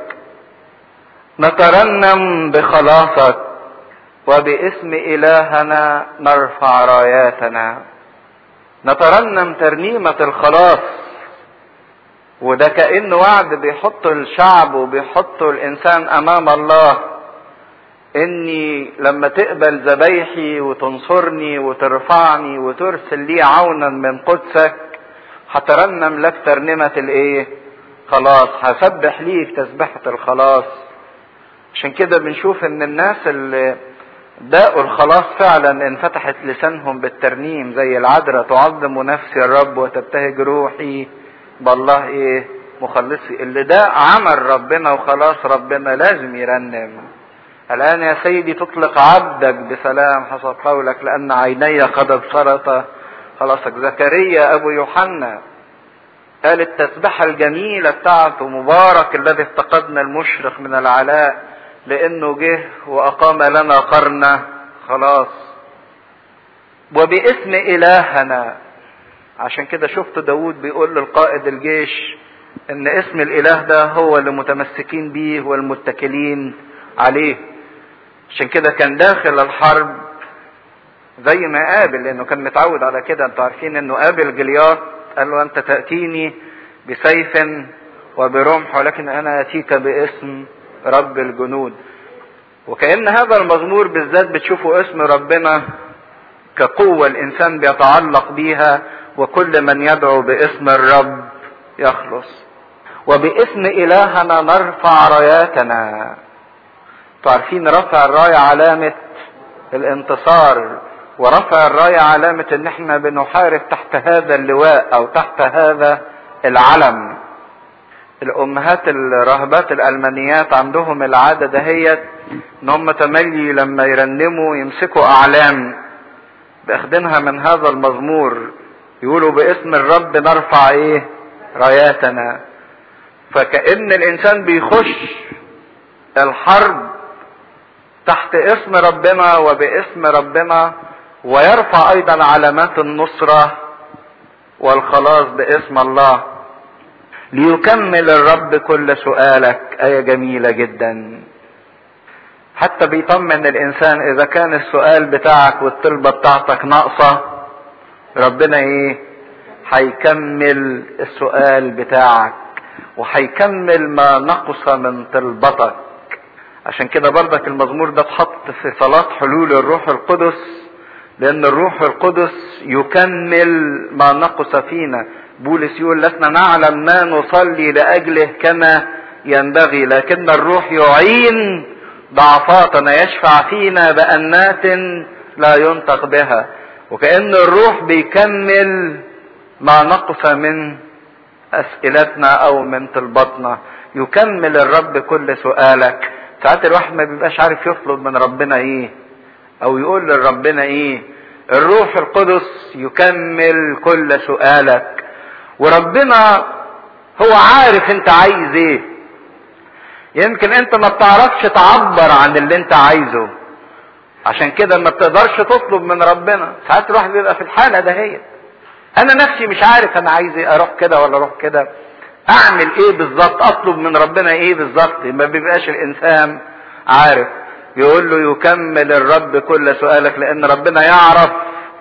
نترنم بخلاصك وباسم إلهنا نرفع راياتنا نترنم ترنيمة الخلاص وده كأنه وعد بيحط الشعب وبيحط الإنسان أمام الله إني لما تقبل ذبايحي وتنصرني وترفعني وترسل لي عونا من قدسك هترنم لك ترنمة الإيه؟ خلاص هسبح ليك تسبحة الخلاص عشان كده بنشوف إن الناس اللي داءوا الخلاص فعلا انفتحت لسانهم بالترنيم زي العذراء تعظم نفسي الرب وتبتهج روحي بالله ايه مخلصي اللي ده عمل ربنا وخلاص ربنا لازم يرنم الان يا سيدي تطلق عبدك بسلام حسب قولك لان عيني قد ابصرت خلاصك زكريا ابو يوحنا قال التسبحة الجميلة بتاعته مبارك الذي افتقدنا المشرق من العلاء لانه جه واقام لنا قرن خلاص وباسم الهنا عشان كده شفت داود بيقول للقائد الجيش ان اسم الاله ده هو اللي متمسكين بيه والمتكلين عليه عشان كده كان داخل الحرب زي ما قابل لانه كان متعود على كده انتوا عارفين انه قابل جليات قال له انت تاتيني بسيف وبرمح ولكن انا اتيك باسم رب الجنود وكأن هذا المزمور بالذات بتشوفوا اسم ربنا كقوة الإنسان بيتعلق بيها وكل من يدعو باسم الرب يخلص وباسم إلهنا نرفع راياتنا تعرفين رفع الراية علامة الانتصار ورفع الراية علامة ان احنا بنحارب تحت هذا اللواء او تحت هذا العلم الامهات الراهبات الالمانيات عندهم العاده دهيت ان هم تملي لما يرنموا يمسكوا اعلام باخدينها من هذا المزمور يقولوا باسم الرب نرفع ايه راياتنا فكأن الانسان بيخش الحرب تحت اسم ربنا وباسم ربنا ويرفع ايضا علامات النصرة والخلاص باسم الله ليكمل الرب كل سؤالك آية جميلة جدا حتى بيطمن الإنسان إذا كان السؤال بتاعك والطلبة بتاعتك ناقصة ربنا إيه؟ هيكمل السؤال بتاعك وهيكمل ما نقص من طلبتك عشان كده برضك المزمور ده اتحط في صلاة حلول الروح القدس لأن الروح القدس يكمل ما نقص فينا بولس يقول لسنا نعلم ما نصلي لاجله كما ينبغي لكن الروح يعين ضعفاتنا يشفع فينا بانات لا ينطق بها وكان الروح بيكمل ما نقص من اسئلتنا او من طلباتنا يكمل الرب كل سؤالك ساعات الواحد ما بيبقاش عارف يطلب من ربنا ايه او يقول لربنا ايه الروح القدس يكمل كل سؤالك وربنا هو عارف انت عايز ايه يمكن انت ما بتعرفش تعبر عن اللي انت عايزه عشان كده ما بتقدرش تطلب من ربنا ساعات الواحد بيبقى في الحالة دهيت انا نفسي مش عارف انا عايز ايه اروح كده ولا اروح كده اعمل ايه بالظبط اطلب من ربنا ايه بالظبط ما بيبقاش الانسان عارف يقول له يكمل الرب كل سؤالك لان ربنا يعرف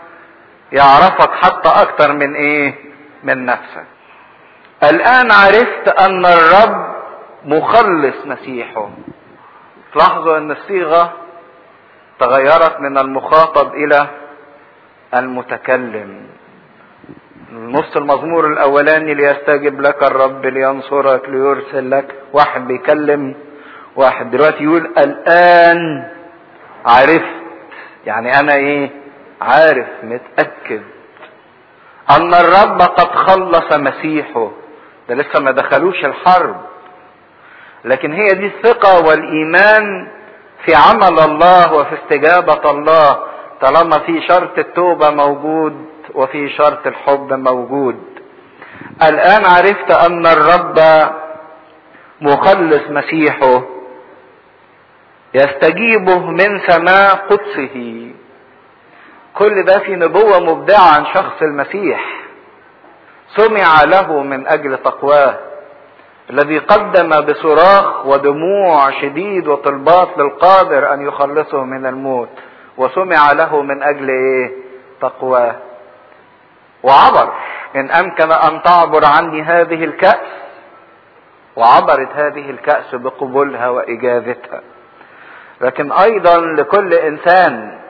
يعرفك حتى اكتر من ايه من نفسك الان عرفت ان الرب مخلص مسيحه تلاحظوا ان الصيغه تغيرت من المخاطب الى المتكلم نص المزمور الاولاني ليستجب لك الرب لينصرك ليرسل لك واحد بيكلم واحد دلوقتي يقول الان عرفت يعني انا ايه عارف متاكد ان الرب قد خلص مسيحه ده لسه ما دخلوش الحرب لكن هي دي الثقه والايمان في عمل الله وفي استجابه الله طالما في شرط التوبه موجود وفي شرط الحب موجود الان عرفت ان الرب مخلص مسيحه يستجيبه من سماء قدسه كل ده في نبوة مبدعة عن شخص المسيح سمع له من أجل تقواه الذي قدم بصراخ ودموع شديد وطلبات للقادر أن يخلصه من الموت وسمع له من أجل إيه؟ تقواه وعبر إن أمكن أن تعبر عني هذه الكأس وعبرت هذه الكأس بقبولها وإجابتها لكن ايضا لكل انسان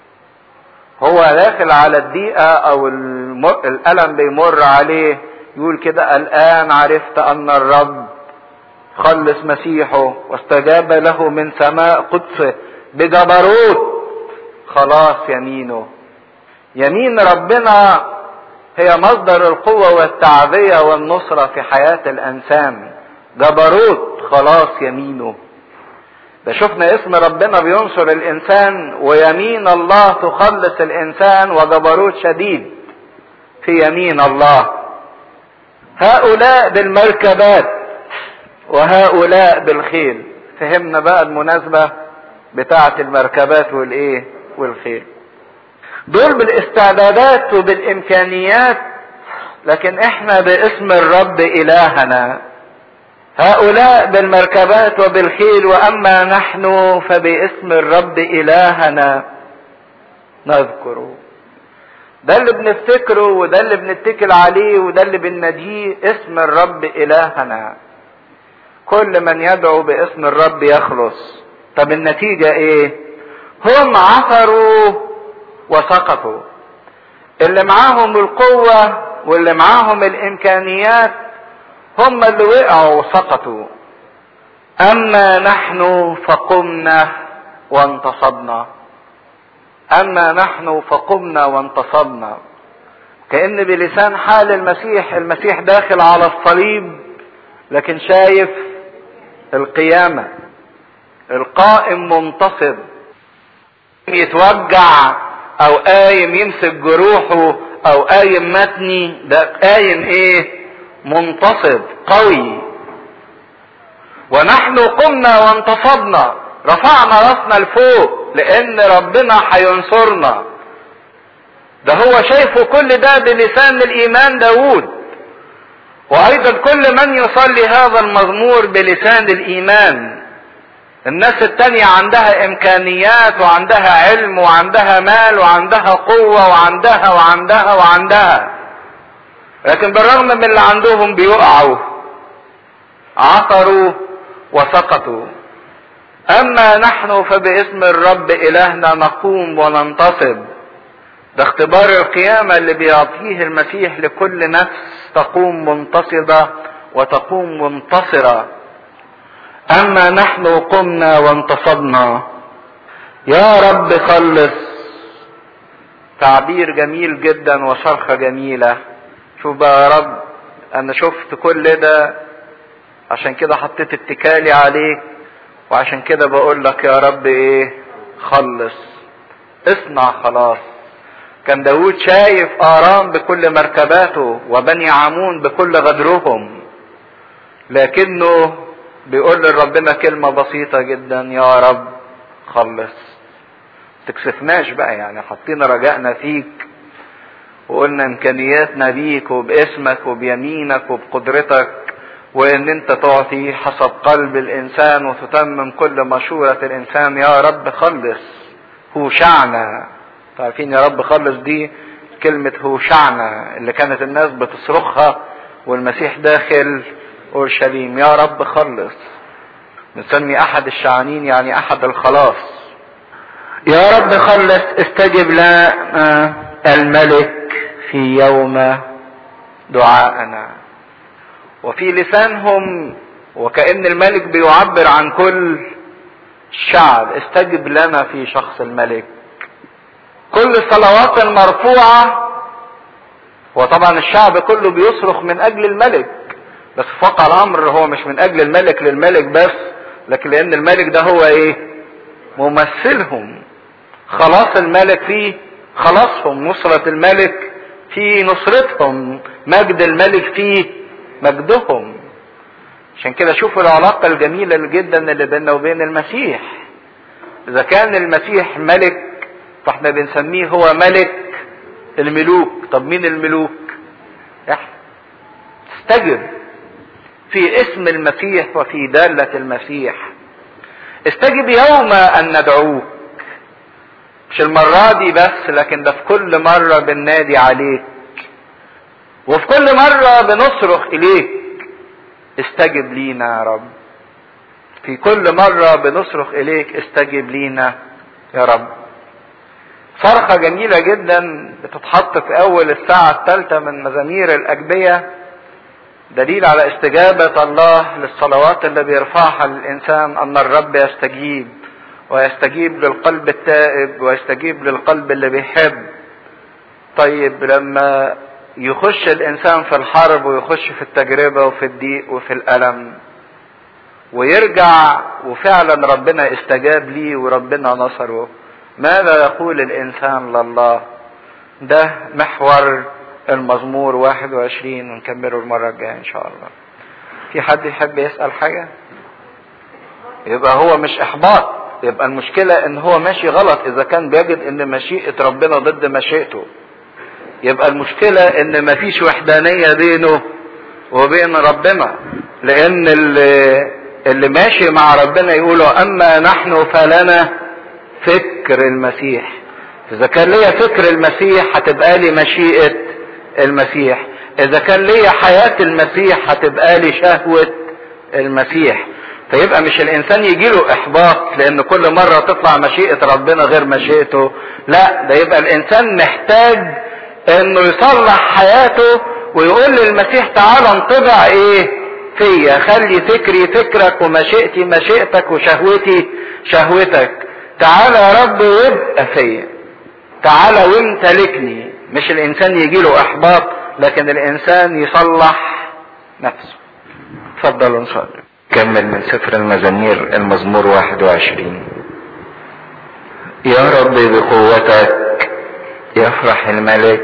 هو داخل على الضيقه او الالم بيمر عليه يقول كده الان عرفت ان الرب خلص مسيحه واستجاب له من سماء قدسه بجبروت خلاص يمينه يمين ربنا هي مصدر القوة والتعبية والنصرة في حياة الإنسان جبروت خلاص يمينه ده شفنا اسم ربنا بينصر الانسان ويمين الله تخلص الانسان وجبروت شديد في يمين الله هؤلاء بالمركبات وهؤلاء بالخيل فهمنا بقى المناسبة بتاعة المركبات والايه والخيل دول بالاستعدادات وبالامكانيات لكن احنا باسم الرب الهنا هؤلاء بالمركبات وبالخيل واما نحن فباسم الرب الهنا نذكره ده اللي بنفتكره وده اللي بنتكل عليه وده اللي بنناديه اسم الرب الهنا كل من يدعو باسم الرب يخلص طب النتيجة ايه هم عثروا وسقطوا اللي معاهم القوة واللي معاهم الامكانيات هم اللي وقعوا وسقطوا اما نحن فقمنا وانتصبنا اما نحن فقمنا وانتصبنا كان بلسان حال المسيح المسيح داخل على الصليب لكن شايف القيامه القائم منتصب يتوجع او قايم يمسك جروحه او قايم متني ده قايم ايه منتصب قوي ونحن قمنا وانتصبنا رفعنا راسنا لفوق لان ربنا هينصرنا ده هو شايفه كل ده بلسان الايمان داود وايضا كل من يصلي هذا المزمور بلسان الايمان الناس التانية عندها امكانيات وعندها علم وعندها مال وعندها قوة وعندها وعندها وعندها لكن بالرغم من اللي عندهم بيقعوا عثروا وسقطوا اما نحن فباسم الرب الهنا نقوم وننتصب ده اختبار القيامة اللي بيعطيه المسيح لكل نفس تقوم منتصبة وتقوم منتصرة اما نحن قمنا وانتصبنا يا رب خلص تعبير جميل جدا وصرخة جميلة شوف بقى يا رب انا شفت كل ده عشان كده حطيت اتكالي عليك وعشان كده بقول لك يا رب ايه خلص اصنع خلاص كان داود شايف ارام بكل مركباته وبني عمون بكل غدرهم لكنه بيقول لربنا كلمة بسيطة جدا يا رب خلص تكسفناش بقى يعني حطينا رجائنا فيك وقلنا امكانياتنا بيك وباسمك وبيمينك وبقدرتك وان انت تعطي حسب قلب الانسان وتتمم كل مشورة الانسان يا رب خلص هوشعنا عارفين يا رب خلص دي كلمة هوشعنا اللي كانت الناس بتصرخها والمسيح داخل اورشليم يا رب خلص بنسمي احد الشعانين يعني احد الخلاص يا رب خلص استجب لنا الملك في يوم دعاءنا وفي لسانهم وكأن الملك بيعبر عن كل الشعب استجب لنا في شخص الملك كل الصلوات المرفوعة وطبعا الشعب كله بيصرخ من اجل الملك بس في واقع الامر هو مش من اجل الملك للملك بس لكن لان الملك ده هو ايه ممثلهم خلاص الملك فيه خلاصهم نصرة الملك في نصرتهم مجد الملك فيه مجدهم عشان كده شوفوا العلاقة الجميلة جدا اللي بيننا وبين المسيح اذا كان المسيح ملك فاحنا بنسميه هو ملك الملوك طب مين الملوك احنا استجب في اسم المسيح وفي دالة المسيح استجب يوم ان ندعوك مش المرة دي بس لكن ده في كل مرة بننادي عليك وفي كل مرة بنصرخ اليك استجب لينا يا رب في كل مرة بنصرخ اليك استجب لينا يا رب صرخة جميلة جدا بتتحط في اول الساعة الثالثة من مزامير الاجبية دليل على استجابة الله للصلوات اللي بيرفعها الانسان ان الرب يستجيب ويستجيب للقلب التائب ويستجيب للقلب اللي بيحب طيب لما يخش الانسان في الحرب ويخش في التجربة وفي الضيق وفي الالم ويرجع وفعلا ربنا استجاب ليه وربنا نصره ماذا يقول الانسان لله ده محور المزمور 21 ونكمله المرة الجاية ان شاء الله في حد يحب يسأل حاجة يبقى هو مش احباط يبقى المشكلة ان هو ماشي غلط اذا كان بيجد ان مشيئة ربنا ضد مشيئته يبقى المشكلة ان مفيش وحدانية بينه وبين ربنا لان اللي, اللي ماشي مع ربنا يقولوا اما نحن فلنا فكر المسيح اذا كان ليا فكر المسيح هتبقى لي مشيئة المسيح اذا كان ليا حياة المسيح هتبقى لي شهوة المسيح فيبقى مش الانسان يجيله احباط لان كل مرة تطلع مشيئة ربنا غير مشيئته لا ده يبقى الانسان محتاج انه يصلح حياته ويقول للمسيح تعالى انطبع ايه فيا خلي فكري فكرك ومشيئتي مشيئتك وشهوتي شهوتك تعالى يا رب وابقى فيا تعالى وامتلكني مش الانسان يجيله احباط لكن الانسان يصلح نفسه اتفضلوا نصلي كمل من سفر المزامير المزمور 21 يا رب بقوتك يفرح الملك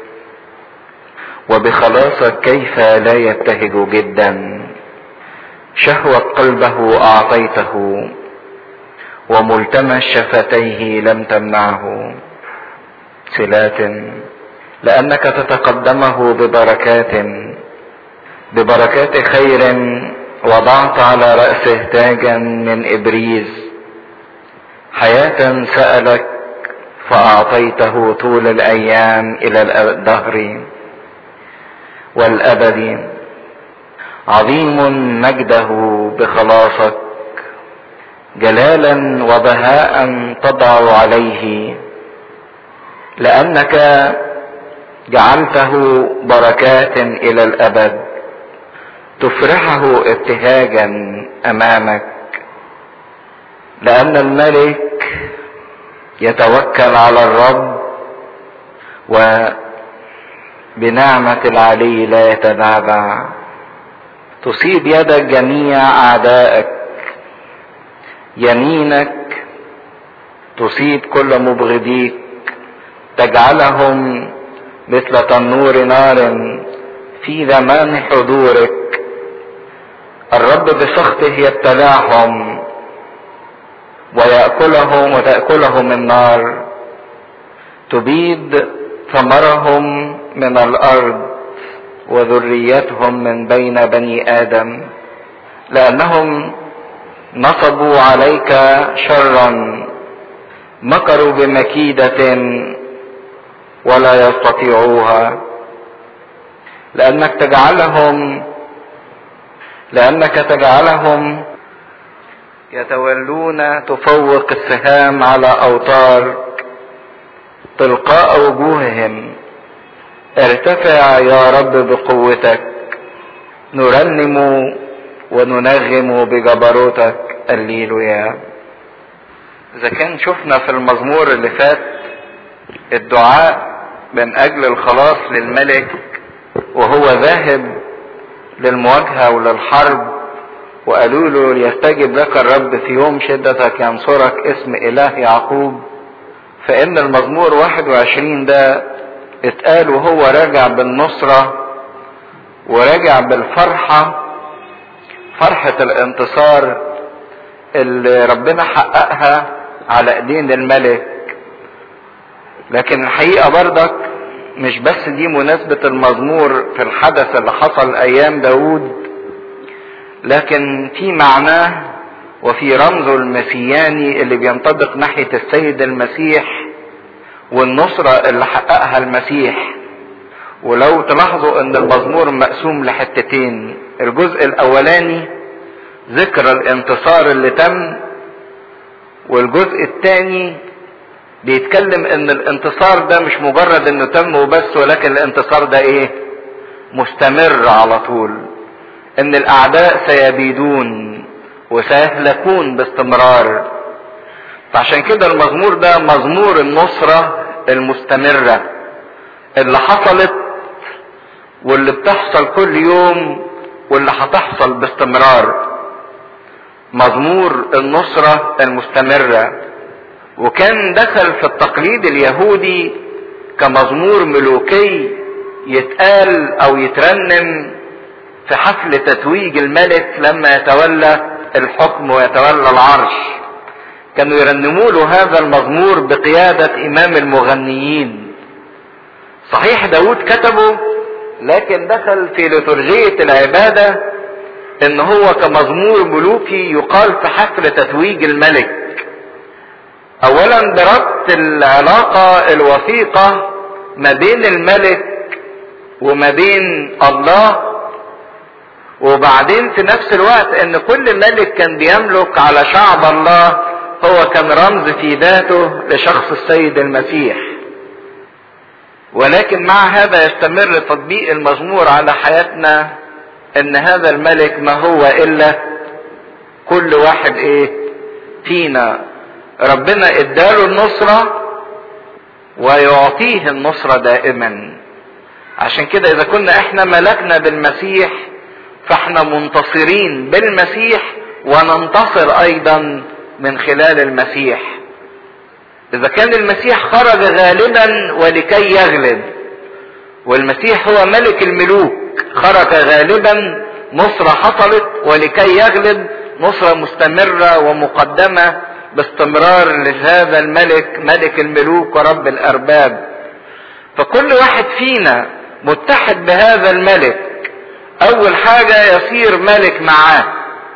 وبخلاصك كيف لا يبتهج جدا شهوة قلبه أعطيته وملتمس شفتيه لم تمنعه سلات لأنك تتقدمه ببركات ببركات خير وضعت على رأسه تاجا من إبريز حياة سألك فأعطيته طول الأيام إلى الدهر والأبد عظيم مجده بخلاصك جلالا وبهاء تضع عليه لأنك جعلته بركات إلى الأبد تفرحه ابتهاجا أمامك لأن الملك يتوكل على الرب وبنعمة العلي لا يتبعبع تصيب يدك جميع أعدائك يمينك تصيب كل مبغضيك تجعلهم مثل تنور نار في زمان حضورك الرب بسخطه يبتلعهم ويأكلهم وتأكلهم النار تبيد ثمرهم من الأرض وذريتهم من بين بني آدم لأنهم نصبوا عليك شرا مكروا بمكيدة ولا يستطيعوها لأنك تجعلهم لأنك تجعلهم يتولون تفوق السهام على أوتار تلقاء وجوههم ارتفع يا رب بقوتك نرنم وننغم بجبروتك الليلويا اذا كان شفنا في المزمور اللي فات الدعاء من اجل الخلاص للملك وهو ذاهب للمواجهة وللحرب وقالوا له ليستجب لك الرب في يوم شدتك ينصرك اسم اله يعقوب فان المزمور 21 ده اتقال وهو راجع بالنصرة وراجع بالفرحة فرحة الانتصار اللي ربنا حققها على ايدين الملك لكن الحقيقة برضك مش بس دي مناسبة المزمور في الحدث اللي حصل ايام داود لكن في معناه وفي رمزه المسياني اللي بينطبق ناحية السيد المسيح والنصرة اللي حققها المسيح ولو تلاحظوا ان المزمور مقسوم لحتتين الجزء الاولاني ذكر الانتصار اللي تم والجزء الثاني بيتكلم ان الانتصار ده مش مجرد انه تم وبس ولكن الانتصار ده ايه مستمر على طول ان الاعداء سيبيدون وسيهلكون باستمرار فعشان كده المزمور ده مزمور النصرة المستمرة اللي حصلت واللي بتحصل كل يوم واللي هتحصل باستمرار مزمور النصرة المستمرة وكان دخل في التقليد اليهودي كمزمور ملوكي يتقال او يترنم في حفل تتويج الملك لما يتولى الحكم ويتولى العرش كانوا يرنموا له هذا المزمور بقيادة إمام المغنيين صحيح داود كتبه لكن دخل في لترجية العبادة ان هو كمزمور ملوكي يقال في حفل تتويج الملك اولا بربط العلاقة الوثيقة ما بين الملك وما بين الله وبعدين في نفس الوقت ان كل ملك كان بيملك على شعب الله هو كان رمز في ذاته لشخص السيد المسيح ولكن مع هذا يستمر تطبيق المزمور على حياتنا ان هذا الملك ما هو الا كل واحد ايه فينا ربنا اداله النصرة ويعطيه النصرة دائما عشان كده اذا كنا احنا ملكنا بالمسيح فاحنا منتصرين بالمسيح وننتصر ايضا من خلال المسيح اذا كان المسيح خرج غالبا ولكي يغلب والمسيح هو ملك الملوك خرج غالبا نصرة حصلت ولكي يغلب نصرة مستمرة ومقدمة باستمرار لهذا الملك ملك الملوك ورب الارباب فكل واحد فينا متحد بهذا الملك اول حاجة يصير ملك معاه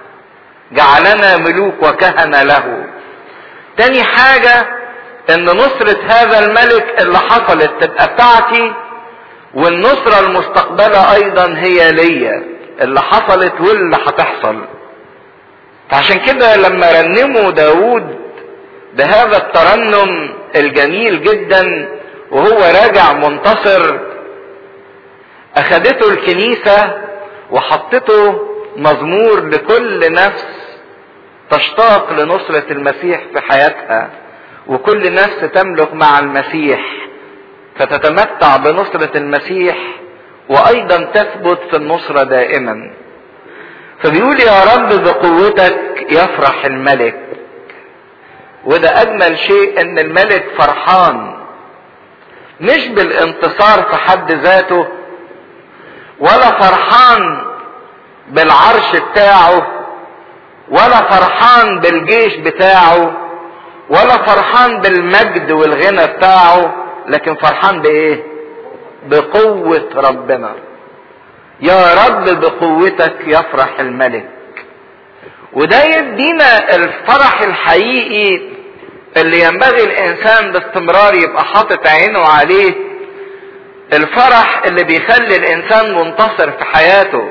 جعلنا ملوك وكهنة له تاني حاجة ان نصرة هذا الملك اللي حصلت تبقى بتاعتي والنصرة المستقبلة ايضا هي ليا اللي حصلت واللي هتحصل فعشان كده لما رنموا داود بهذا الترنم الجميل جدا وهو راجع منتصر اخدته الكنيسة وحطته مزمور لكل نفس تشتاق لنصرة المسيح في حياتها وكل نفس تملك مع المسيح فتتمتع بنصرة المسيح وايضا تثبت في النصرة دائما فبيقول يا رب بقوتك يفرح الملك وده اجمل شيء ان الملك فرحان مش بالانتصار في حد ذاته ولا فرحان بالعرش بتاعه ولا فرحان بالجيش بتاعه ولا فرحان بالمجد والغنى بتاعه لكن فرحان بايه بقوة ربنا يا رب بقوتك يفرح الملك وده يدينا الفرح الحقيقي اللي ينبغي الانسان باستمرار يبقى حاطط عينه عليه الفرح اللي بيخلي الانسان منتصر في حياته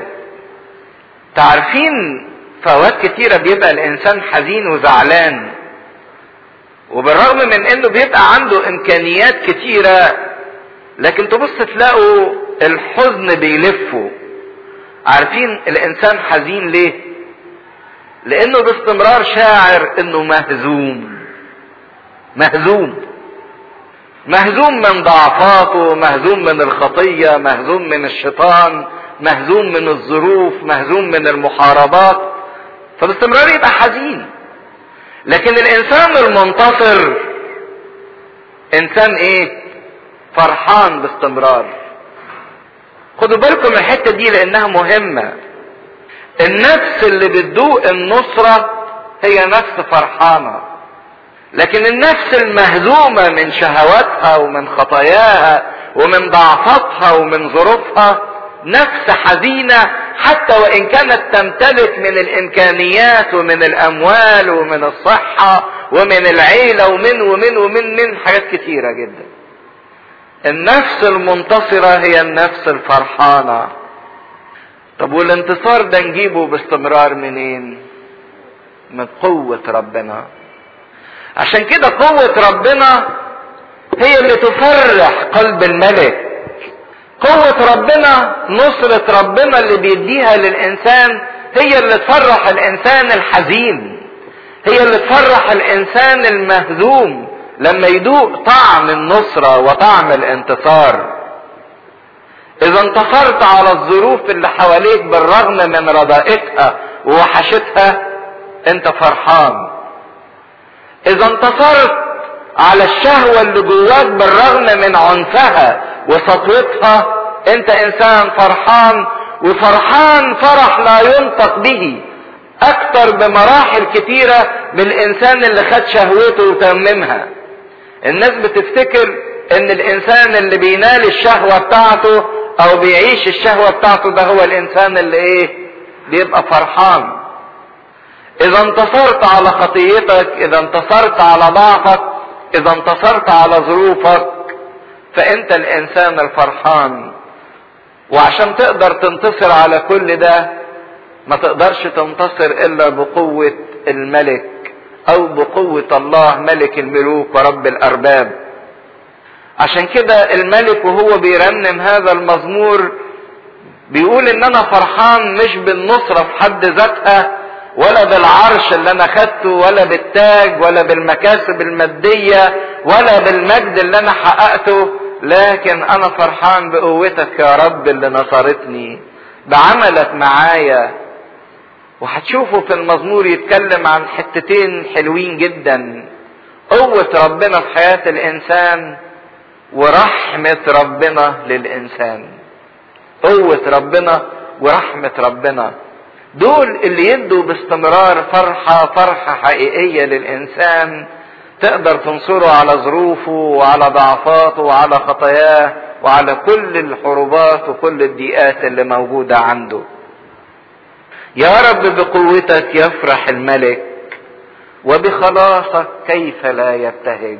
تعرفين فوات كتيرة بيبقى الانسان حزين وزعلان وبالرغم من انه بيبقى عنده امكانيات كتيرة لكن تبص تلاقوا الحزن بيلفوا عارفين الانسان حزين ليه لانه باستمرار شاعر انه مهزوم مهزوم مهزوم من ضعفاته مهزوم من الخطيه مهزوم من الشيطان مهزوم من الظروف مهزوم من المحاربات فباستمرار يبقى حزين لكن الانسان المنتصر انسان ايه فرحان باستمرار خدوا بالكم من الحته دي لانها مهمه النفس اللي بتدوق النصره هي نفس فرحانه لكن النفس المهزومه من شهواتها ومن خطاياها ومن ضعفاتها ومن ظروفها نفس حزينه حتى وان كانت تمتلك من الامكانيات ومن الاموال ومن الصحه ومن العيله ومن ومن ومن من حاجات كتيره جدا النفس المنتصرة هي النفس الفرحانة طب والانتصار ده نجيبه باستمرار منين من قوة ربنا عشان كده قوة ربنا هي اللي تفرح قلب الملك قوة ربنا نصرة ربنا اللي بيديها للإنسان هي اللي تفرح الإنسان الحزين هي اللي تفرح الإنسان المهزوم لما يدوق طعم النصرة وطعم الانتصار اذا انتصرت على الظروف اللي حواليك بالرغم من رضائتها ووحشتها انت فرحان اذا انتصرت على الشهوة اللي جواك بالرغم من عنفها وسطوتها انت انسان فرحان وفرحان فرح لا ينطق به اكتر بمراحل كتيرة من الانسان اللي خد شهوته وتممها الناس بتفتكر ان الانسان اللي بينال الشهوة بتاعته او بيعيش الشهوة بتاعته ده هو الانسان اللي ايه بيبقى فرحان اذا انتصرت على خطيتك اذا انتصرت على ضعفك اذا انتصرت على ظروفك فانت الانسان الفرحان وعشان تقدر تنتصر على كل ده ما تقدرش تنتصر الا بقوة الملك او بقوة الله ملك الملوك ورب الارباب عشان كده الملك وهو بيرنم هذا المزمور بيقول ان انا فرحان مش بالنصرة في حد ذاتها ولا بالعرش اللي انا خدته ولا بالتاج ولا بالمكاسب المادية ولا بالمجد اللي انا حققته لكن انا فرحان بقوتك يا رب اللي نصرتني بعملك معايا وهتشوفوا في المزمور يتكلم عن حتتين حلوين جدا قوة ربنا في حياة الإنسان ورحمة ربنا للإنسان قوة ربنا ورحمة ربنا دول اللي يدوا باستمرار فرحة فرحة حقيقية للإنسان تقدر تنصره على ظروفه وعلى ضعفاته وعلى خطاياه وعلى كل الحروبات وكل الضيقات اللي موجودة عنده يا رب بقوتك يفرح الملك وبخلاصك كيف لا يبتهج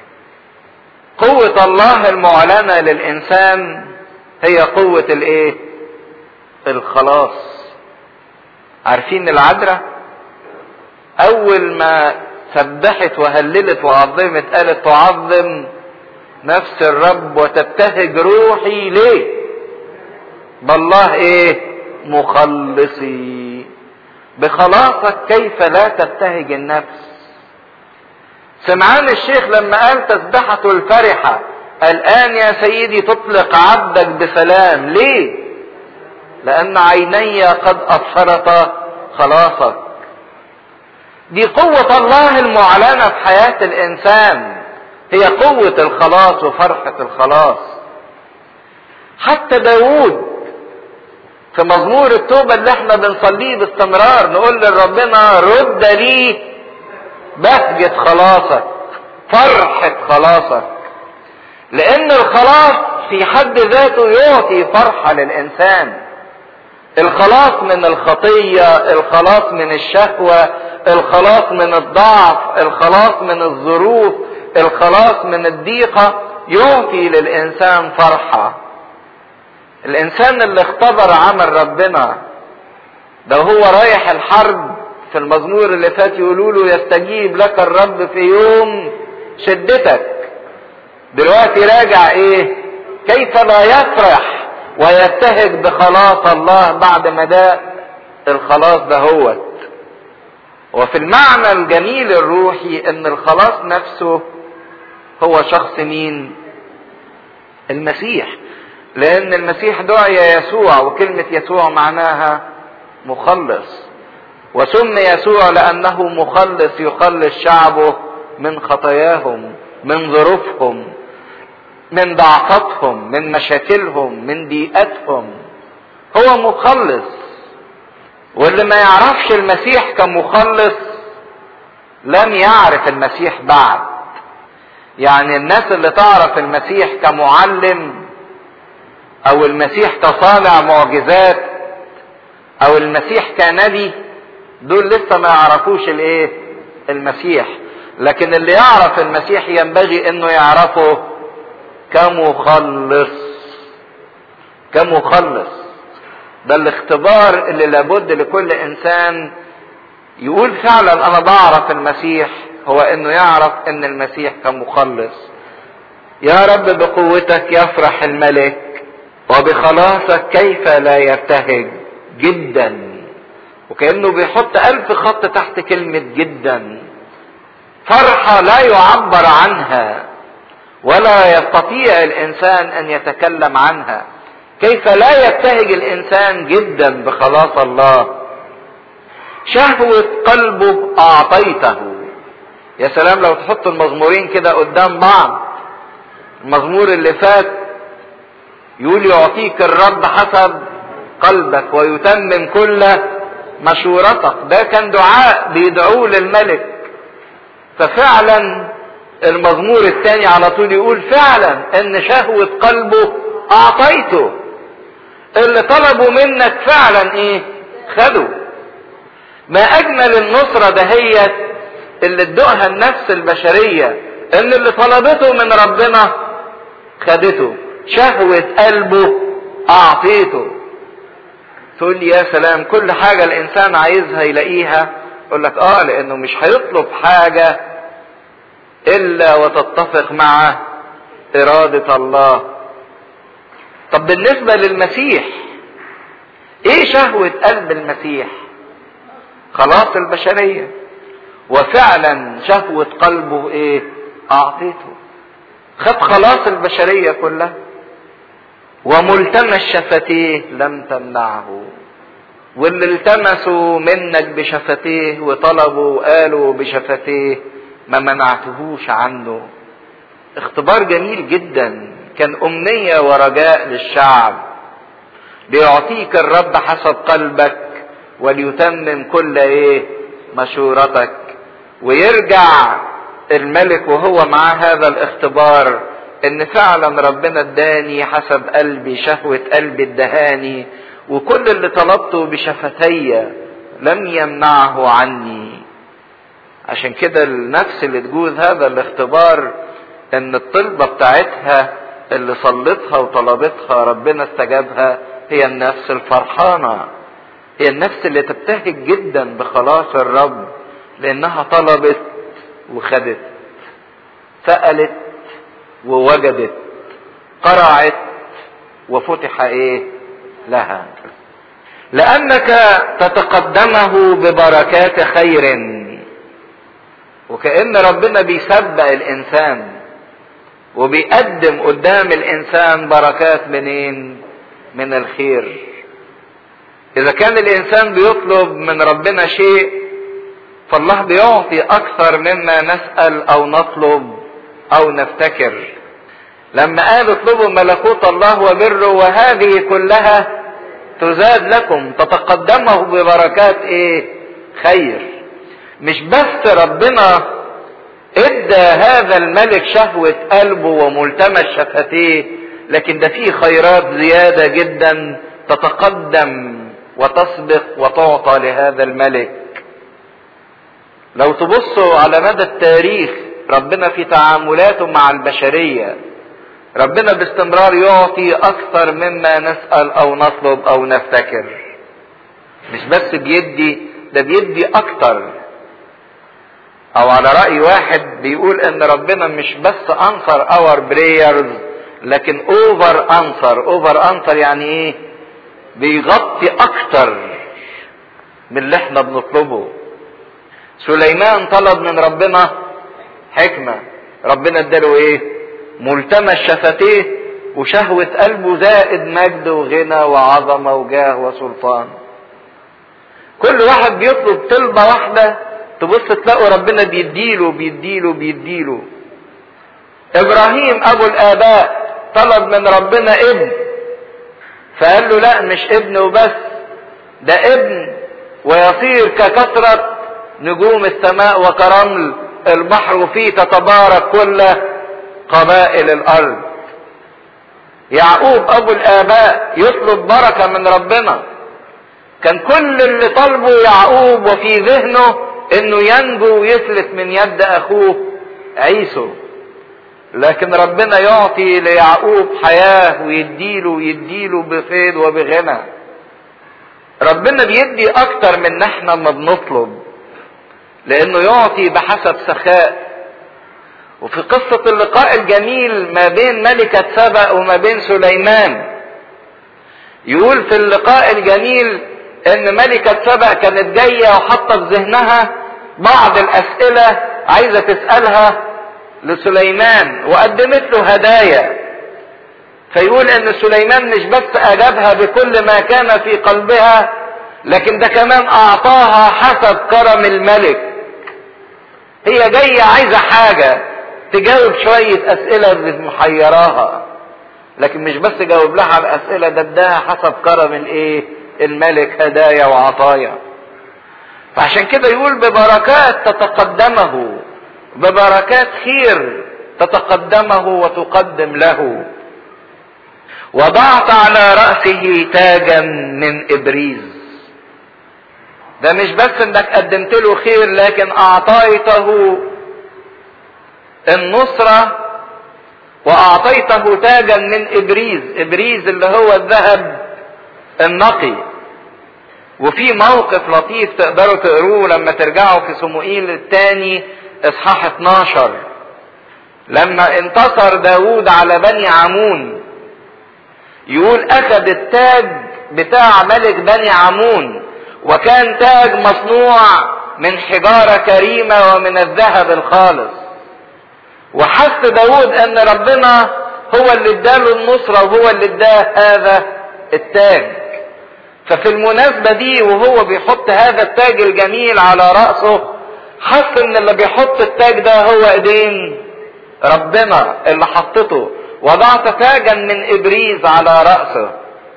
قوة الله المعلنة للإنسان هي قوة الإيه؟ الخلاص عارفين العذراء أول ما سبحت وهللت وعظمت قالت تعظم نفس الرب وتبتهج روحي ليه؟ بالله إيه؟ مخلصي بخلاصك كيف لا تبتهج النفس سمعان الشيخ لما قال تسبحته الفرحة الآن يا سيدي تطلق عبدك بسلام ليه لأن عيني قد أبصرت خلاصك دي قوة الله المعلنة في حياة الإنسان هي قوة الخلاص وفرحة الخلاص حتى داود في مزمور التوبة اللي احنا بنصليه باستمرار نقول لربنا رد لي بهجة خلاصك فرحة خلاصك لان الخلاص في حد ذاته يعطي فرحة للانسان الخلاص من الخطية الخلاص من الشهوة الخلاص من الضعف الخلاص من الظروف الخلاص من الضيقة يعطي للانسان فرحة الانسان اللي اختبر عمل ربنا ده هو رايح الحرب في المزمور اللي فات يقولوا له يستجيب لك الرب في يوم شدتك دلوقتي راجع ايه كيف لا يفرح ويبتهج بخلاص الله بعد مدى الخلاص دهوت وفي المعنى الجميل الروحي ان الخلاص نفسه هو شخص مين المسيح لان المسيح دعي يسوع وكلمة يسوع معناها مخلص وسمي يسوع لانه مخلص يخلص شعبه من خطاياهم من ظروفهم من ضعفاتهم من مشاكلهم من ضيقتهم هو مخلص واللي ما يعرفش المسيح كمخلص لم يعرف المسيح بعد يعني الناس اللي تعرف المسيح كمعلم او المسيح كصانع معجزات او المسيح كنبي دول لسه ما يعرفوش الايه المسيح لكن اللي يعرف المسيح ينبغي انه يعرفه كمخلص كمخلص ده الاختبار اللي لابد لكل انسان يقول فعلا انا بعرف المسيح هو انه يعرف ان المسيح كمخلص يا رب بقوتك يفرح الملك وبخلاصك كيف لا يبتهج جدا وكأنه بيحط ألف خط تحت كلمة جدا فرحة لا يعبر عنها ولا يستطيع الإنسان أن يتكلم عنها كيف لا يبتهج الإنسان جدا بخلاص الله شهوة قلبه أعطيته يا سلام لو تحط المزمورين كده قدام بعض المزمور اللي فات يقول يعطيك الرب حسب قلبك ويتمم كل مشورتك ده كان دعاء بيدعوه للملك ففعلا المزمور الثاني على طول يقول فعلا ان شهوة قلبه اعطيته اللي طلبوا منك فعلا ايه خدوا ما اجمل النصرة دهيت اللي ادوها النفس البشرية ان اللي طلبته من ربنا خدته شهوة قلبه اعطيته تقول لي يا سلام كل حاجة الانسان عايزها يلاقيها اقول لك اه لانه مش هيطلب حاجة الا وتتفق مع ارادة الله طب بالنسبة للمسيح ايه شهوة قلب المسيح خلاص البشرية وفعلا شهوة قلبه ايه اعطيته خد خلاص البشرية كلها وملتمس شفتيه لم تمنعه واللي التمسوا منك بشفتيه وطلبوا وقالوا بشفتيه ما منعتهوش عنه اختبار جميل جدا كان امنية ورجاء للشعب ليعطيك الرب حسب قلبك وليتمم كل ايه مشورتك ويرجع الملك وهو مع هذا الاختبار ان فعلا ربنا اداني حسب قلبي شهوة قلبي ادهاني وكل اللي طلبته بشفتي لم يمنعه عني عشان كده النفس اللي تجوز هذا الاختبار ان الطلبة بتاعتها اللي صلتها وطلبتها ربنا استجابها هي النفس الفرحانة هي النفس اللي تبتهج جدا بخلاص الرب لانها طلبت وخدت سألت ووجدت قرعت وفتح ايه لها لانك تتقدمه ببركات خير وكأن ربنا بيسبق الانسان وبيقدم قدام الانسان بركات منين من الخير اذا كان الانسان بيطلب من ربنا شيء فالله بيعطي اكثر مما نسأل او نطلب او نفتكر لما قال اطلبوا ملكوت الله وبره وهذه كلها تزاد لكم تتقدمه ببركات ايه خير مش بس ربنا ادى هذا الملك شهوة قلبه وملتمس شفتيه لكن ده فيه خيرات زيادة جدا تتقدم وتسبق وتعطى لهذا الملك لو تبصوا على مدى التاريخ ربنا في تعاملاته مع البشرية ربنا باستمرار يعطي اكثر مما نسأل او نطلب او نفتكر مش بس بيدي ده بيدي اكتر او على رأي واحد بيقول ان ربنا مش بس انصر اور بريرز لكن اوفر انصر اوفر انصر يعني ايه بيغطي اكتر من اللي احنا بنطلبه سليمان طلب من ربنا حكمة ربنا اداله ايه ملتمس شفتيه وشهوة قلبه زائد مجد وغنى وعظمة وجاه وسلطان كل واحد بيطلب طلبة واحدة تبص تلاقوا ربنا بيديله بيديله بيديله ابراهيم ابو الاباء طلب من ربنا ابن فقال له لا مش ابن وبس ده ابن ويصير ككثرة نجوم السماء وكرمل البحر وفيه تتبارك كل قبائل الارض يعقوب ابو الاباء يطلب بركة من ربنا كان كل اللي طلبه يعقوب وفي ذهنه انه ينجو ويفلت من يد اخوه عيسو لكن ربنا يعطي ليعقوب حياة ويديله ويديله بخير وبغنى ربنا بيدي اكتر من احنا ما بنطلب لانه يعطي بحسب سخاء وفي قصة اللقاء الجميل ما بين ملكة سبأ وما بين سليمان يقول في اللقاء الجميل ان ملكة سبأ كانت جاية وحاطة في ذهنها بعض الاسئلة عايزة تسألها لسليمان وقدمت له هدايا فيقول ان سليمان مش بس اجابها بكل ما كان في قلبها لكن ده كمان اعطاها حسب كرم الملك هي جاية عايزة حاجة تجاوب شوية اسئلة محيراها لكن مش بس جاوب لها على الاسئلة ده اداها حسب كرم الايه الملك هدايا وعطايا فعشان كده يقول ببركات تتقدمه ببركات خير تتقدمه وتقدم له وضعت على رأسه تاجا من إبريز ده مش بس انك قدمت له خير لكن اعطيته النصرة واعطيته تاجا من ابريز ابريز اللي هو الذهب النقي وفي موقف لطيف تقدروا تقروه لما ترجعوا في صموئيل الثاني اصحاح 12 لما انتصر داود على بني عمون يقول اخذ التاج بتاع ملك بني عمون وكان تاج مصنوع من حجارة كريمة ومن الذهب الخالص وحس داود ان ربنا هو اللي اداله النصرة وهو اللي اداه هذا التاج ففي المناسبة دي وهو بيحط هذا التاج الجميل على رأسه حس ان اللي بيحط التاج ده هو ايدين ربنا اللي حطته وضعت تاجا من ابريز على رأسه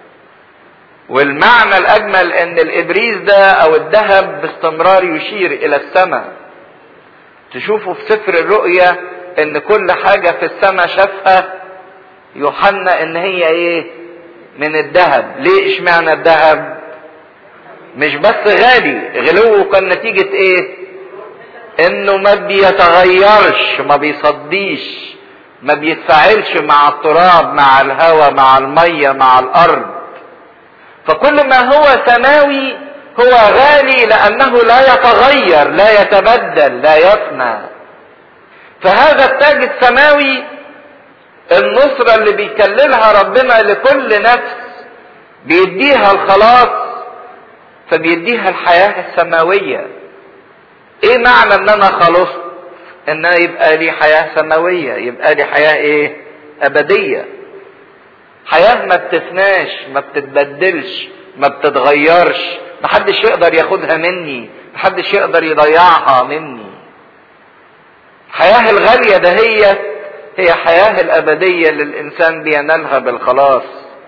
والمعنى الاجمل ان الابريز ده او الذهب باستمرار يشير الى السماء تشوفوا في سفر الرؤيا ان كل حاجة في السماء شافها يوحنا ان هي ايه من الذهب ليه اشمعنى الذهب مش بس غالي غلوه كان نتيجة ايه انه ما بيتغيرش ما بيصديش ما بيتفاعلش مع التراب مع الهواء مع المية مع الارض فكل ما هو سماوي هو غالي لانه لا يتغير لا يتبدل لا يفنى فهذا التاج السماوي النصرة اللي بيكللها ربنا لكل نفس بيديها الخلاص فبيديها الحياة السماوية ايه معنى ان انا خلصت ان يبقى لي حياة سماوية يبقى لي حياة ايه ابدية حياة ما بتفناش ما بتتبدلش ما بتتغيرش محدش يقدر ياخدها مني محدش يقدر يضيعها مني الحياة الغالية ده هي هي حياة الأبدية اللي الإنسان بينالها بالخلاص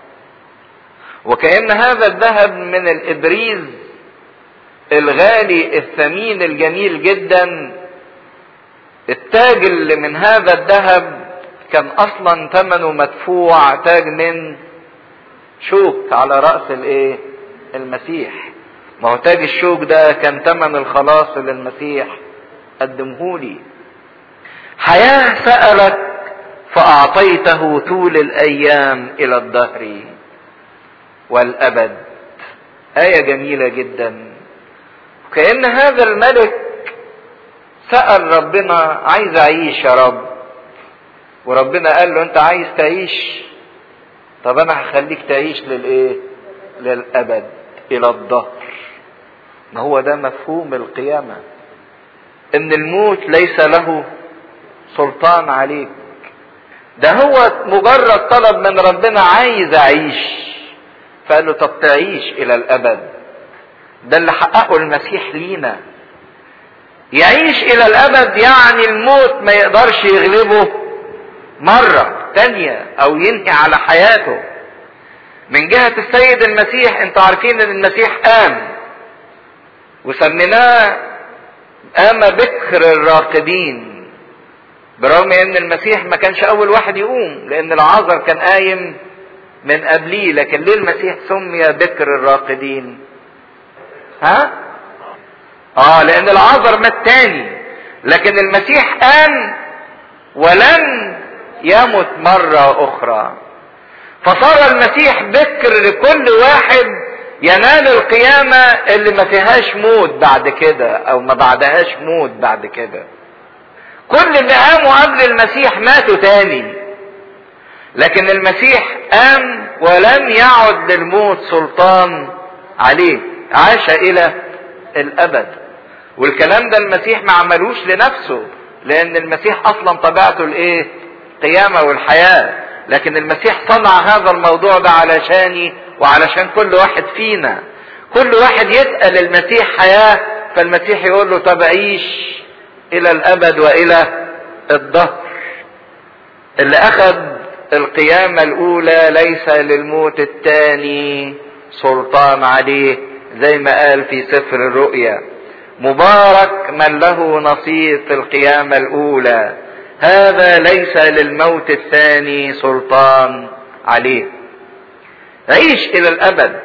وكأن هذا الذهب من الإبريز الغالي الثمين الجميل جدا التاج اللي من هذا الذهب كان اصلا ثمنه مدفوع تاج من شوك على رأس الايه المسيح ما هو تاج الشوك ده كان ثمن الخلاص اللي المسيح قدمهولي حياة سألك فأعطيته طول الأيام إلى الدهر والأبد آية جميلة جدا كأن هذا الملك سأل ربنا عايز أعيش يا رب وربنا قال له انت عايز تعيش طب انا هخليك تعيش للايه للابد الى الظهر ما هو ده مفهوم القيامة ان الموت ليس له سلطان عليك ده هو مجرد طلب من ربنا عايز اعيش فقال له طب تعيش الى الابد ده اللي حققه المسيح لينا يعيش الى الابد يعني الموت ما يقدرش يغلبه مرة تانية او ينهي على حياته من جهة السيد المسيح انتوا عارفين ان المسيح قام وسميناه قام بكر الراقدين برغم ان المسيح ما كانش اول واحد يقوم لان العازر كان قايم من قبليه لكن ليه المسيح سمي بكر الراقدين ها اه لان العازر مات تاني لكن المسيح قام ولم يمت مرة اخرى فصار المسيح بكر لكل واحد ينال القيامة اللي ما فيهاش موت بعد كده او ما بعدهاش موت بعد كده كل اللي قاموا قبل المسيح ماتوا تاني لكن المسيح قام ولم يعد للموت سلطان عليه عاش الى الابد والكلام ده المسيح ما عملوش لنفسه لان المسيح اصلا طبيعته الايه قيامة والحياة لكن المسيح صنع هذا الموضوع ده علشاني وعلشان كل واحد فينا كل واحد يسأل المسيح حياة فالمسيح يقول له طب عيش الى الابد والى الظهر اللي اخذ القيامة الاولى ليس للموت الثاني سلطان عليه زي ما قال في سفر الرؤيا مبارك من له نصيب في القيامة الاولى هذا ليس للموت الثاني سلطان عليه عيش الى الابد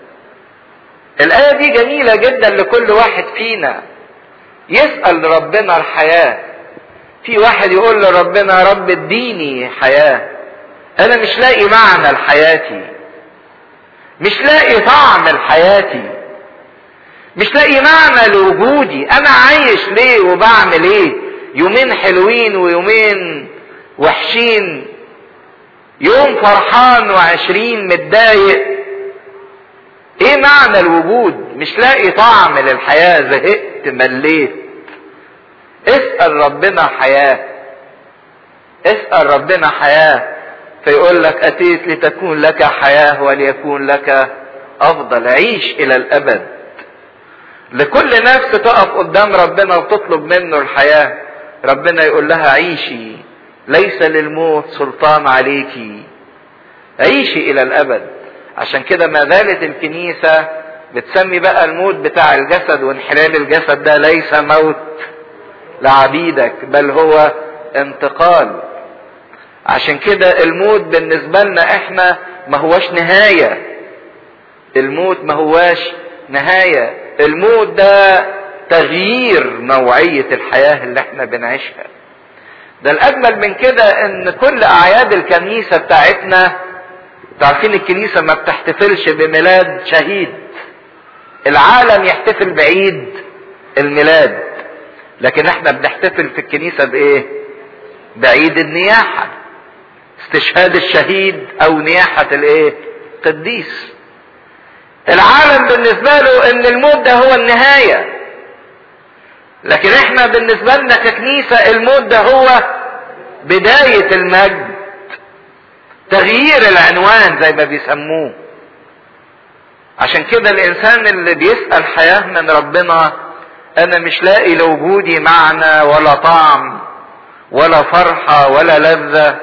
الايه دي جميله جدا لكل واحد فينا يسال ربنا الحياه في واحد يقول لربنا يا رب اديني حياه انا مش لاقي معنى لحياتي مش لاقي طعم لحياتي مش لاقي معنى لوجودي انا عايش ليه وبعمل ايه يومين حلوين ويومين وحشين يوم فرحان وعشرين متضايق ايه معنى الوجود مش لاقي طعم للحياة زهقت مليت اسأل ربنا حياة اسأل ربنا حياة فيقول لك اتيت لتكون لك حياة وليكون لك افضل عيش الى الابد لكل نفس تقف قدام ربنا وتطلب منه الحياة ربنا يقول لها عيشي ليس للموت سلطان عليكي عيشي الى الابد عشان كده ما زالت الكنيسة بتسمي بقى الموت بتاع الجسد وانحلال الجسد ده ليس موت لعبيدك بل هو انتقال عشان كده الموت بالنسبة لنا احنا ما هوش نهاية الموت ما هواش نهاية الموت ده تغيير نوعية الحياة اللي احنا بنعيشها ده الاجمل من كده ان كل اعياد الكنيسة بتاعتنا تعرفين الكنيسة ما بتحتفلش بميلاد شهيد العالم يحتفل بعيد الميلاد لكن احنا بنحتفل في الكنيسة بايه بعيد النياحة استشهاد الشهيد او نياحة الايه قديس العالم بالنسبة له ان الموت ده هو النهاية لكن احنا بالنسبة لنا ككنيسة الموت ده هو بداية المجد تغيير العنوان زي ما بيسموه عشان كده الانسان اللي بيسأل حياة من ربنا انا مش لاقي لوجودي معنى ولا طعم ولا فرحة ولا لذة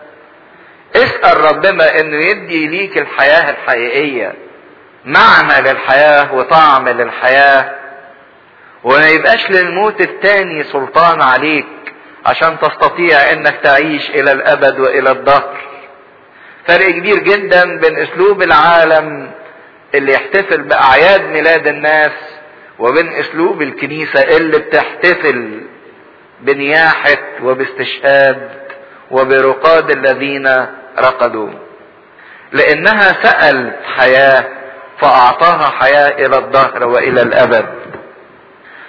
اسأل ربنا انه يدي ليك الحياة الحقيقية معنى للحياة وطعم للحياة وما يبقاش للموت التاني سلطان عليك عشان تستطيع انك تعيش الى الابد والى الدهر فرق كبير جدا بين اسلوب العالم اللي يحتفل باعياد ميلاد الناس وبين اسلوب الكنيسة اللي بتحتفل بنياحة وباستشهاد وبرقاد الذين رقدوا لانها سألت حياة فاعطاها حياة الى الدهر والى الابد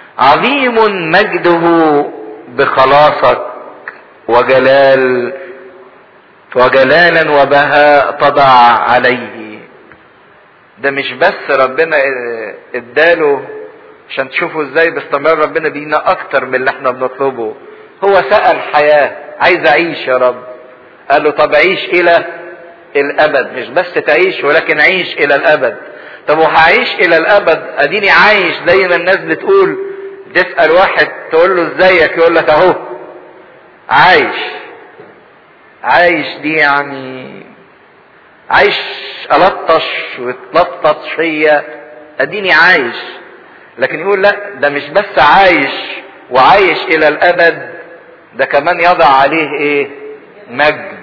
عظيم مجده بخلاصك وجلال وجلالا وبهاء تضع عليه ده مش بس ربنا اداله عشان تشوفوا ازاي باستمرار ربنا بينا اكتر من اللي احنا بنطلبه هو سأل حياة عايز اعيش يا رب قال له طب عيش الى الابد مش بس تعيش ولكن عيش الى الابد طب وهعيش الى الابد اديني عايش زي ما الناس بتقول تسأل واحد تقول له ازيك يقول لك اهو عايش عايش دي يعني عايش ألطش وتلطط فيا اديني عايش لكن يقول لا ده مش بس عايش وعايش الى الابد ده كمان يضع عليه ايه مجد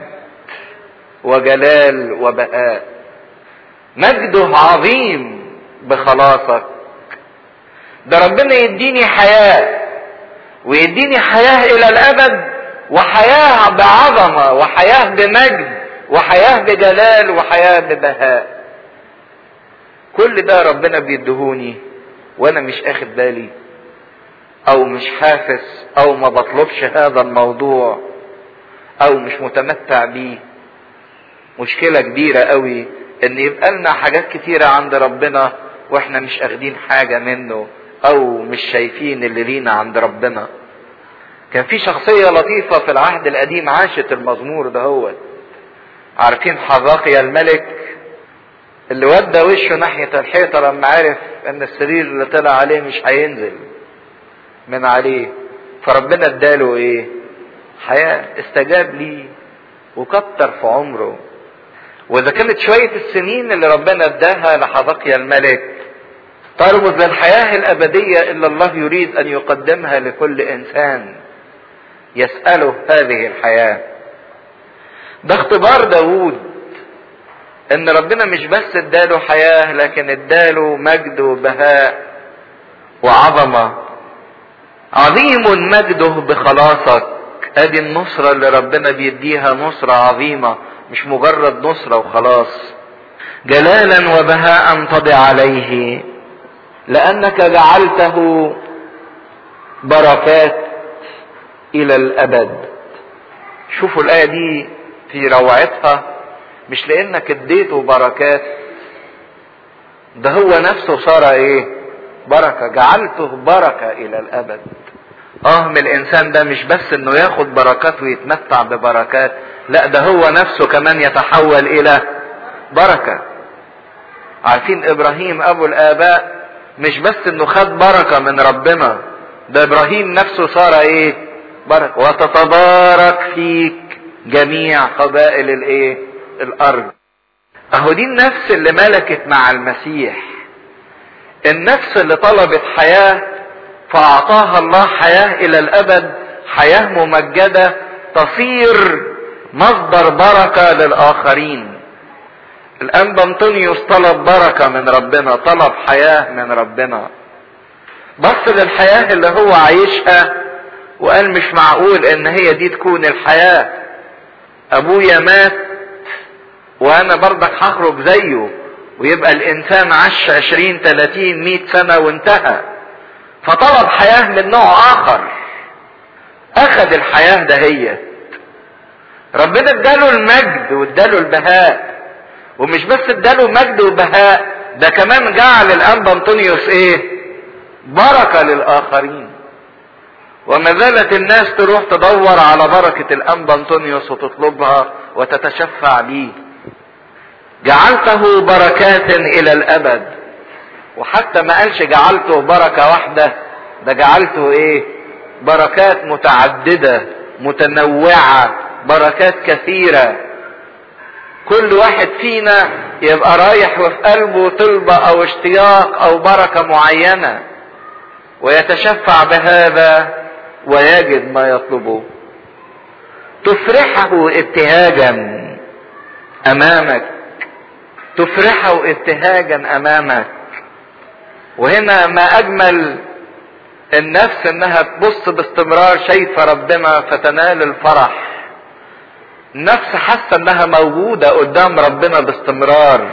وجلال وبهاء مجده عظيم بخلاصك ده ربنا يديني حياة ويديني حياة الى الابد وحياة بعظمة وحياة بمجد وحياة بجلال وحياة ببهاء كل ده ربنا بيدهوني وانا مش اخد بالي او مش حافظ او ما بطلبش هذا الموضوع او مش متمتع بيه مشكلة كبيرة قوي ان يبقى لنا حاجات كتيرة عند ربنا واحنا مش اخدين حاجة منه او مش شايفين اللي لينا عند ربنا كان في شخصية لطيفة في العهد القديم عاشت المزمور ده هو عارفين حذاقيا الملك اللي ودى وشه ناحية الحيطة لما عرف ان السرير اللي طلع عليه مش هينزل من عليه فربنا اداله ايه حياة استجاب ليه وكتر في عمره واذا كانت شوية السنين اللي ربنا اداها لحذقيا الملك ترمز للحياة الابدية اللي الله يريد ان يقدمها لكل انسان يسأله هذه الحياة ده اختبار داوود ان ربنا مش بس اداله حياة لكن اداله مجد وبهاء وعظمة عظيم مجده بخلاصك ادي النصرة اللي ربنا بيديها نصرة عظيمة مش مجرد نصرة وخلاص جلالا وبهاء تضع عليه لانك جعلته بركات الى الابد شوفوا الايه دي في روعتها مش لانك اديته بركات ده هو نفسه صار ايه بركة جعلته بركة الى الابد اه من الانسان ده مش بس انه ياخد بركات ويتمتع ببركات لا ده هو نفسه كمان يتحول الى بركة عارفين ابراهيم ابو الاباء مش بس انه خد بركة من ربنا ده ابراهيم نفسه صار ايه بركة وتتبارك فيك جميع قبائل الايه الارض اهو دي النفس اللي ملكت مع المسيح النفس اللي طلبت حياة فاعطاها الله حياة الى الابد حياة ممجدة تصير مصدر بركة للاخرين الانبا انطونيوس طلب بركة من ربنا طلب حياة من ربنا بص للحياة اللي هو عايشها وقال مش معقول ان هي دي تكون الحياة ابويا مات وانا برضك هخرج زيه ويبقى الانسان عاش عشرين تلاتين مئة سنة وانتهى فطلب حياة من نوع اخر اخذ الحياة دهيت ربنا اداله المجد واداله البهاء ومش بس اداله مجد وبهاء ده كمان جعل الانبا انطونيوس ايه بركة للاخرين وما زالت الناس تروح تدور على بركة الانبا انطونيوس وتطلبها وتتشفع بيه جعلته بركات الى الابد وحتى ما قالش جعلته بركة واحدة ده جعلته ايه بركات متعددة متنوعة بركات كثيرة كل واحد فينا يبقى رايح وفي قلبه طلبة او اشتياق او بركة معينة ويتشفع بهذا ويجد ما يطلبه تفرحه ابتهاجا امامك تفرحه ابتهاجا امامك وهنا ما اجمل النفس انها تبص باستمرار شايفه ربنا فتنال الفرح النفس حاسه انها موجوده قدام ربنا باستمرار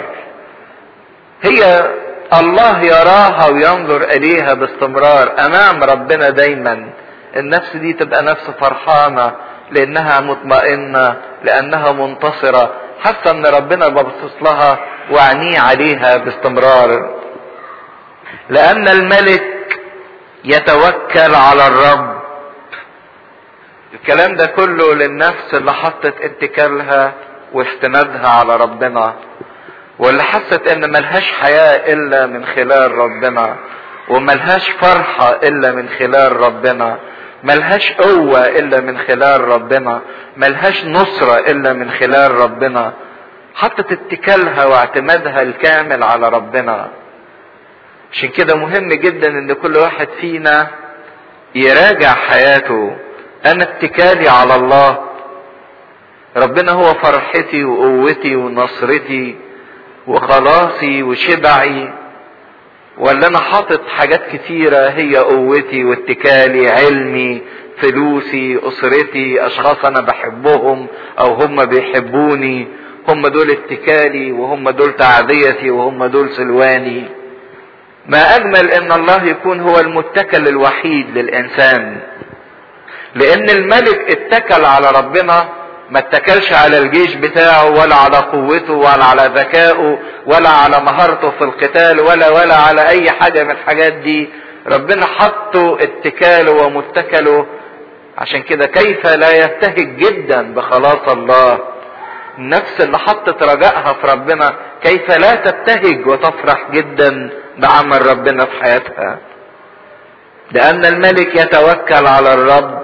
هي الله يراها وينظر اليها باستمرار امام ربنا دايما النفس دي تبقى نفس فرحانه لانها مطمئنة لانها منتصرة حاسة ان ربنا ببصص لها وعينيه عليها باستمرار لان الملك يتوكل على الرب الكلام ده كله للنفس اللي حطت اتكالها واستنادها على ربنا واللي حست ان ملهاش حياة الا من خلال ربنا وملهاش فرحة الا من خلال ربنا ملهاش قوة الا من خلال ربنا ملهاش نصرة الا من خلال ربنا حطت اتكالها واعتمادها الكامل على ربنا عشان كده مهم جدا ان كل واحد فينا يراجع حياته انا اتكالي على الله ربنا هو فرحتي وقوتي ونصرتي وخلاصي وشبعي ولا انا حاطط حاجات كتيرة هي قوتي واتكالي علمي فلوسي اسرتي اشخاص انا بحبهم او هم بيحبوني هم دول اتكالي وهم دول تعذيتي وهم دول سلواني ما اجمل ان الله يكون هو المتكل الوحيد للانسان لان الملك اتكل على ربنا ما اتكلش على الجيش بتاعه ولا على قوته ولا على ذكائه ولا على مهارته في القتال ولا ولا على اي حاجة من الحاجات دي ربنا حطه اتكاله ومتكله عشان كده كيف لا يبتهج جدا بخلاص الله النفس اللي حطت رجائها في ربنا كيف لا تبتهج وتفرح جدا بعمل ربنا في حياتها لان الملك يتوكل على الرب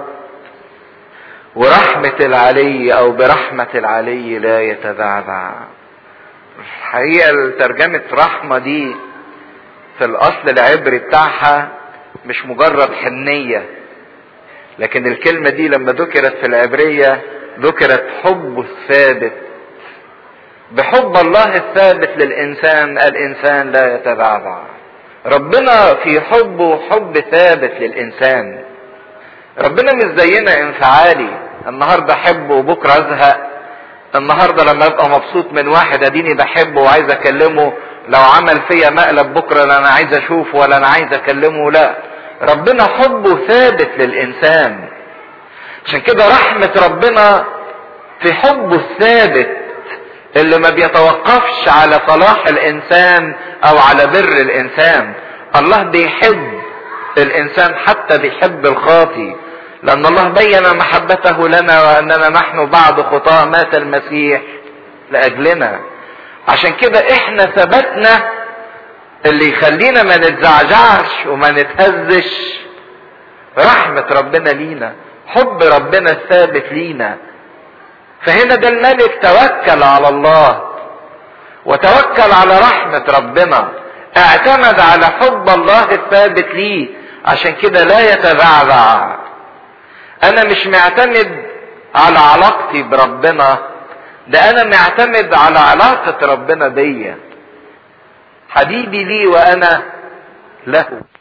ورحمة العلي او برحمة العلي لا يتذعذع الحقيقة ترجمة رحمة دي في الاصل العبري بتاعها مش مجرد حنية لكن الكلمة دي لما ذكرت في العبرية ذكرت حب الثابت بحب الله الثابت للإنسان الإنسان لا يتبعبع ربنا في حبه حب ثابت للإنسان ربنا مش زينا انفعالي النهارده احبه وبكره ازهق النهارده لما ابقى مبسوط من واحد اديني بحبه وعايز اكلمه لو عمل فيا مقلب بكره لا انا عايز اشوفه ولا انا عايز اكلمه لا ربنا حبه ثابت للانسان عشان كده رحمة ربنا في حبه الثابت اللي ما بيتوقفش على صلاح الانسان او على بر الانسان الله بيحب الانسان حتى بيحب الخاطي لان الله بين محبته لنا واننا نحن بعد خطاه مات المسيح لاجلنا عشان كده احنا ثبتنا اللي يخلينا ما نتزعزعش وما نتهزش رحمة ربنا لينا حب ربنا الثابت لينا فهنا ده الملك توكل على الله وتوكل على رحمة ربنا اعتمد على حب الله الثابت ليه عشان كده لا يتبعبع انا مش معتمد على علاقتي بربنا ده انا معتمد على علاقة ربنا بيا حبيبي لي وانا له